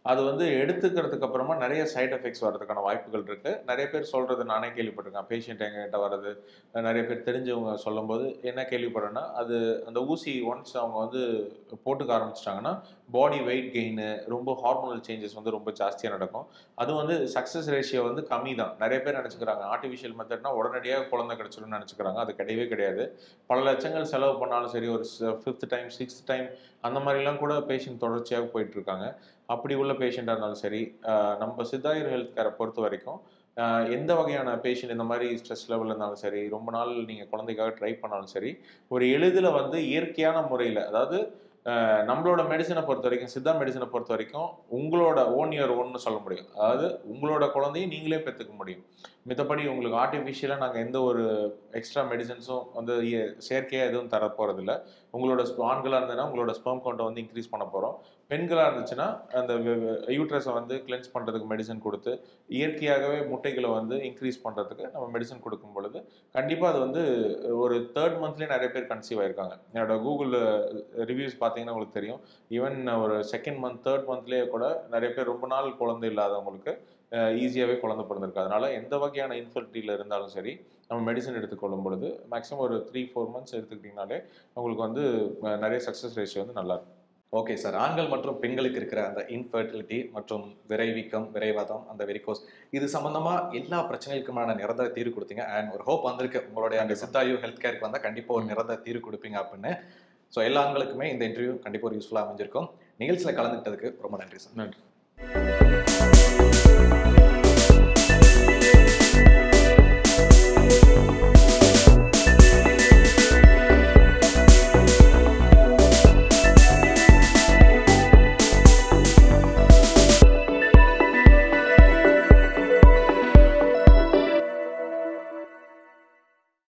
அது வந்து எடுத்துக்கிறதுக்கு அப்புறமா நிறைய சைடு எஃபெக்ட்ஸ் வர்றதுக்கான வாய்ப்புகள் இருக்கு நிறைய பேர் சொல்றது நானே கேள்விப்பட்டிருக்கேன் பேஷண்ட் எங்ககிட்ட வர்றது நிறைய பேர் தெரிஞ்சவங்க சொல்லும்போது என்ன கேள்விப்படுறேன்னா அது அந்த ஊசி ஒன்ஸ் அவங்க வந்து போட்டுக்க ஆரம்பிச்சிட்டாங்கன்னா பாடி வெயிட் கெயின் ரொம்ப ஹார்மோனல் சேஞ்சஸ் வந்து ரொம்ப ஜாஸ்தியாக நடக்கும் அது வந்து சக்ஸஸ் ரேஷியோ வந்து கம்மி தான் நிறைய பேர் நினச்சிக்கிறாங்க ஆர்டிஃபிஷியல் மெத்தட்னா உடனடியாக குழந்தை கிடச்சிடும்னு நினச்சிக்கிறாங்க அது கிடையவே கிடையாது பல லட்சங்கள் செலவு பண்ணாலும் சரி ஒரு ஃபிஃப்த் டைம் சிக்ஸ்த் டைம் அந்த மாதிரிலாம் கூட பேஷண்ட் தொடர்ச்சியாக போயிட்டு இருக்காங்க அப்படி உள்ள பேஷண்ட்டாக இருந்தாலும் சரி ஆஹ் நம்ம சித்தாயூர் ஹெல்த் கேரை பொறுத்த வரைக்கும் ஆஹ் எந்த வகையான பேஷண்ட் இந்த மாதிரி ஸ்ட்ரெஸ் லெவலில் இருந்தாலும் சரி ரொம்ப நாள் நீங்கள் குழந்தைக்காக ட்ரை பண்ணாலும் சரி ஒரு எளிதில் வந்து இயற்கையான முறையில் அதாவது ஆஹ் நம்மளோட மெடிசனை பொறுத்த வரைக்கும் சித்தா மெடிசனை பொறுத்த வரைக்கும் உங்களோட ஓன் இயர் ஒன்னு சொல்ல முடியும் அதாவது உங்களோட குழந்தையும் நீங்களே பெற்றுக்க முடியும் மித்தபடி உங்களுக்கு ஆர்டிஃபிஷியலாக நாங்கள் எந்த ஒரு எக்ஸ்ட்ரா மெடிசன்ஸும் வந்து இய- செயற்கையாக எதுவும் தர போகிறதில்ல உங்களோட sp- ஆண்களா இருந்ததுன்னா உங்களோட ஸ்பெர்ம் கவுண்ட்டை வந்து இன்க்ரீஸ் பண்ண போகிறோம் பெண்களாக இருந்துச்சுன்னா அந்த யூட்ரஸை வந்து கிளென்ஸ் பண்ணுறதுக்கு மெடிசன் கொடுத்து இயற்கையாகவே முட்டைகளை வந்து இன்க்ரீஸ் பண்ணுறதுக்கு நம்ம மெடிசன் கொடுக்கும் பொழுது கண்டிப்பாக அது வந்து ஒரு தேர்ட் மந்த்லேயே நிறைய பேர் கன்சீவ் ஆயிருக்காங்க என்னோட கூகுள் ரிவ்யூஸ் பார்த்தீங்கன்னா உங்களுக்கு தெரியும் ஈவன் ஒரு செகண்ட் மந்த் தேர்ட் மந்த்லேயே கூட நிறைய பேர் ரொம்ப நாள் குழந்தை இல்லாதவங்களுக்கு ஈஸியாகவே குழந்தை பிறந்திருக்கு அதனால எந்த வகையான இன்ஃபர்டிலிட்டியில் இருந்தாலும் சரி நம்ம மெடிசன் எடுத்துக்கொள்ளும் பொழுது மேக்ஸிமம் ஒரு த்ரீ ஃபோர் மந்த்ஸ் எடுத்துக்கிட்டிங்கனாலே உங்களுக்கு வந்து அஹ், நிறைய சக்ஸஸ் ரேஷியோ வந்து நல்லா இருக்கும் ஓகே சார் ஆண்கள் மற்றும் பெண்களுக்கு இருக்கிற அந்த இன்ஃபர்டிலிட்டி மற்றும் விரைவீக்கம் விரைவாதம் அந்த வெரிகோஸ் இது சம்பந்தமா எல்லா பிரச்சனைகளுக்குமான நிரந்தர தீர்வு கொடுத்தீங்க அண்ட் ஒரு ஹோப் வந்திருக்கு உங்களுடைய அந்த கண்டிப்பா. சித்தாயு ஹெல்த் கேருக்கு வந்தா கண்டிப்பா ஒரு நிரந்தர தீர்வு கொடுப்பீங்க அப்படின்னு ஸோ எல்லா ஆண்களுக்குமே இந்த இன்டர்வியூ கண்டிப்பா ஒரு யூஸ்ஃபுல்லாக அமைஞ்சிருக்கும் நிகழ்ச்சியில் கலந்துக்கிட்டதுக்கு ரொம்ப நன்றி சார் நன்றி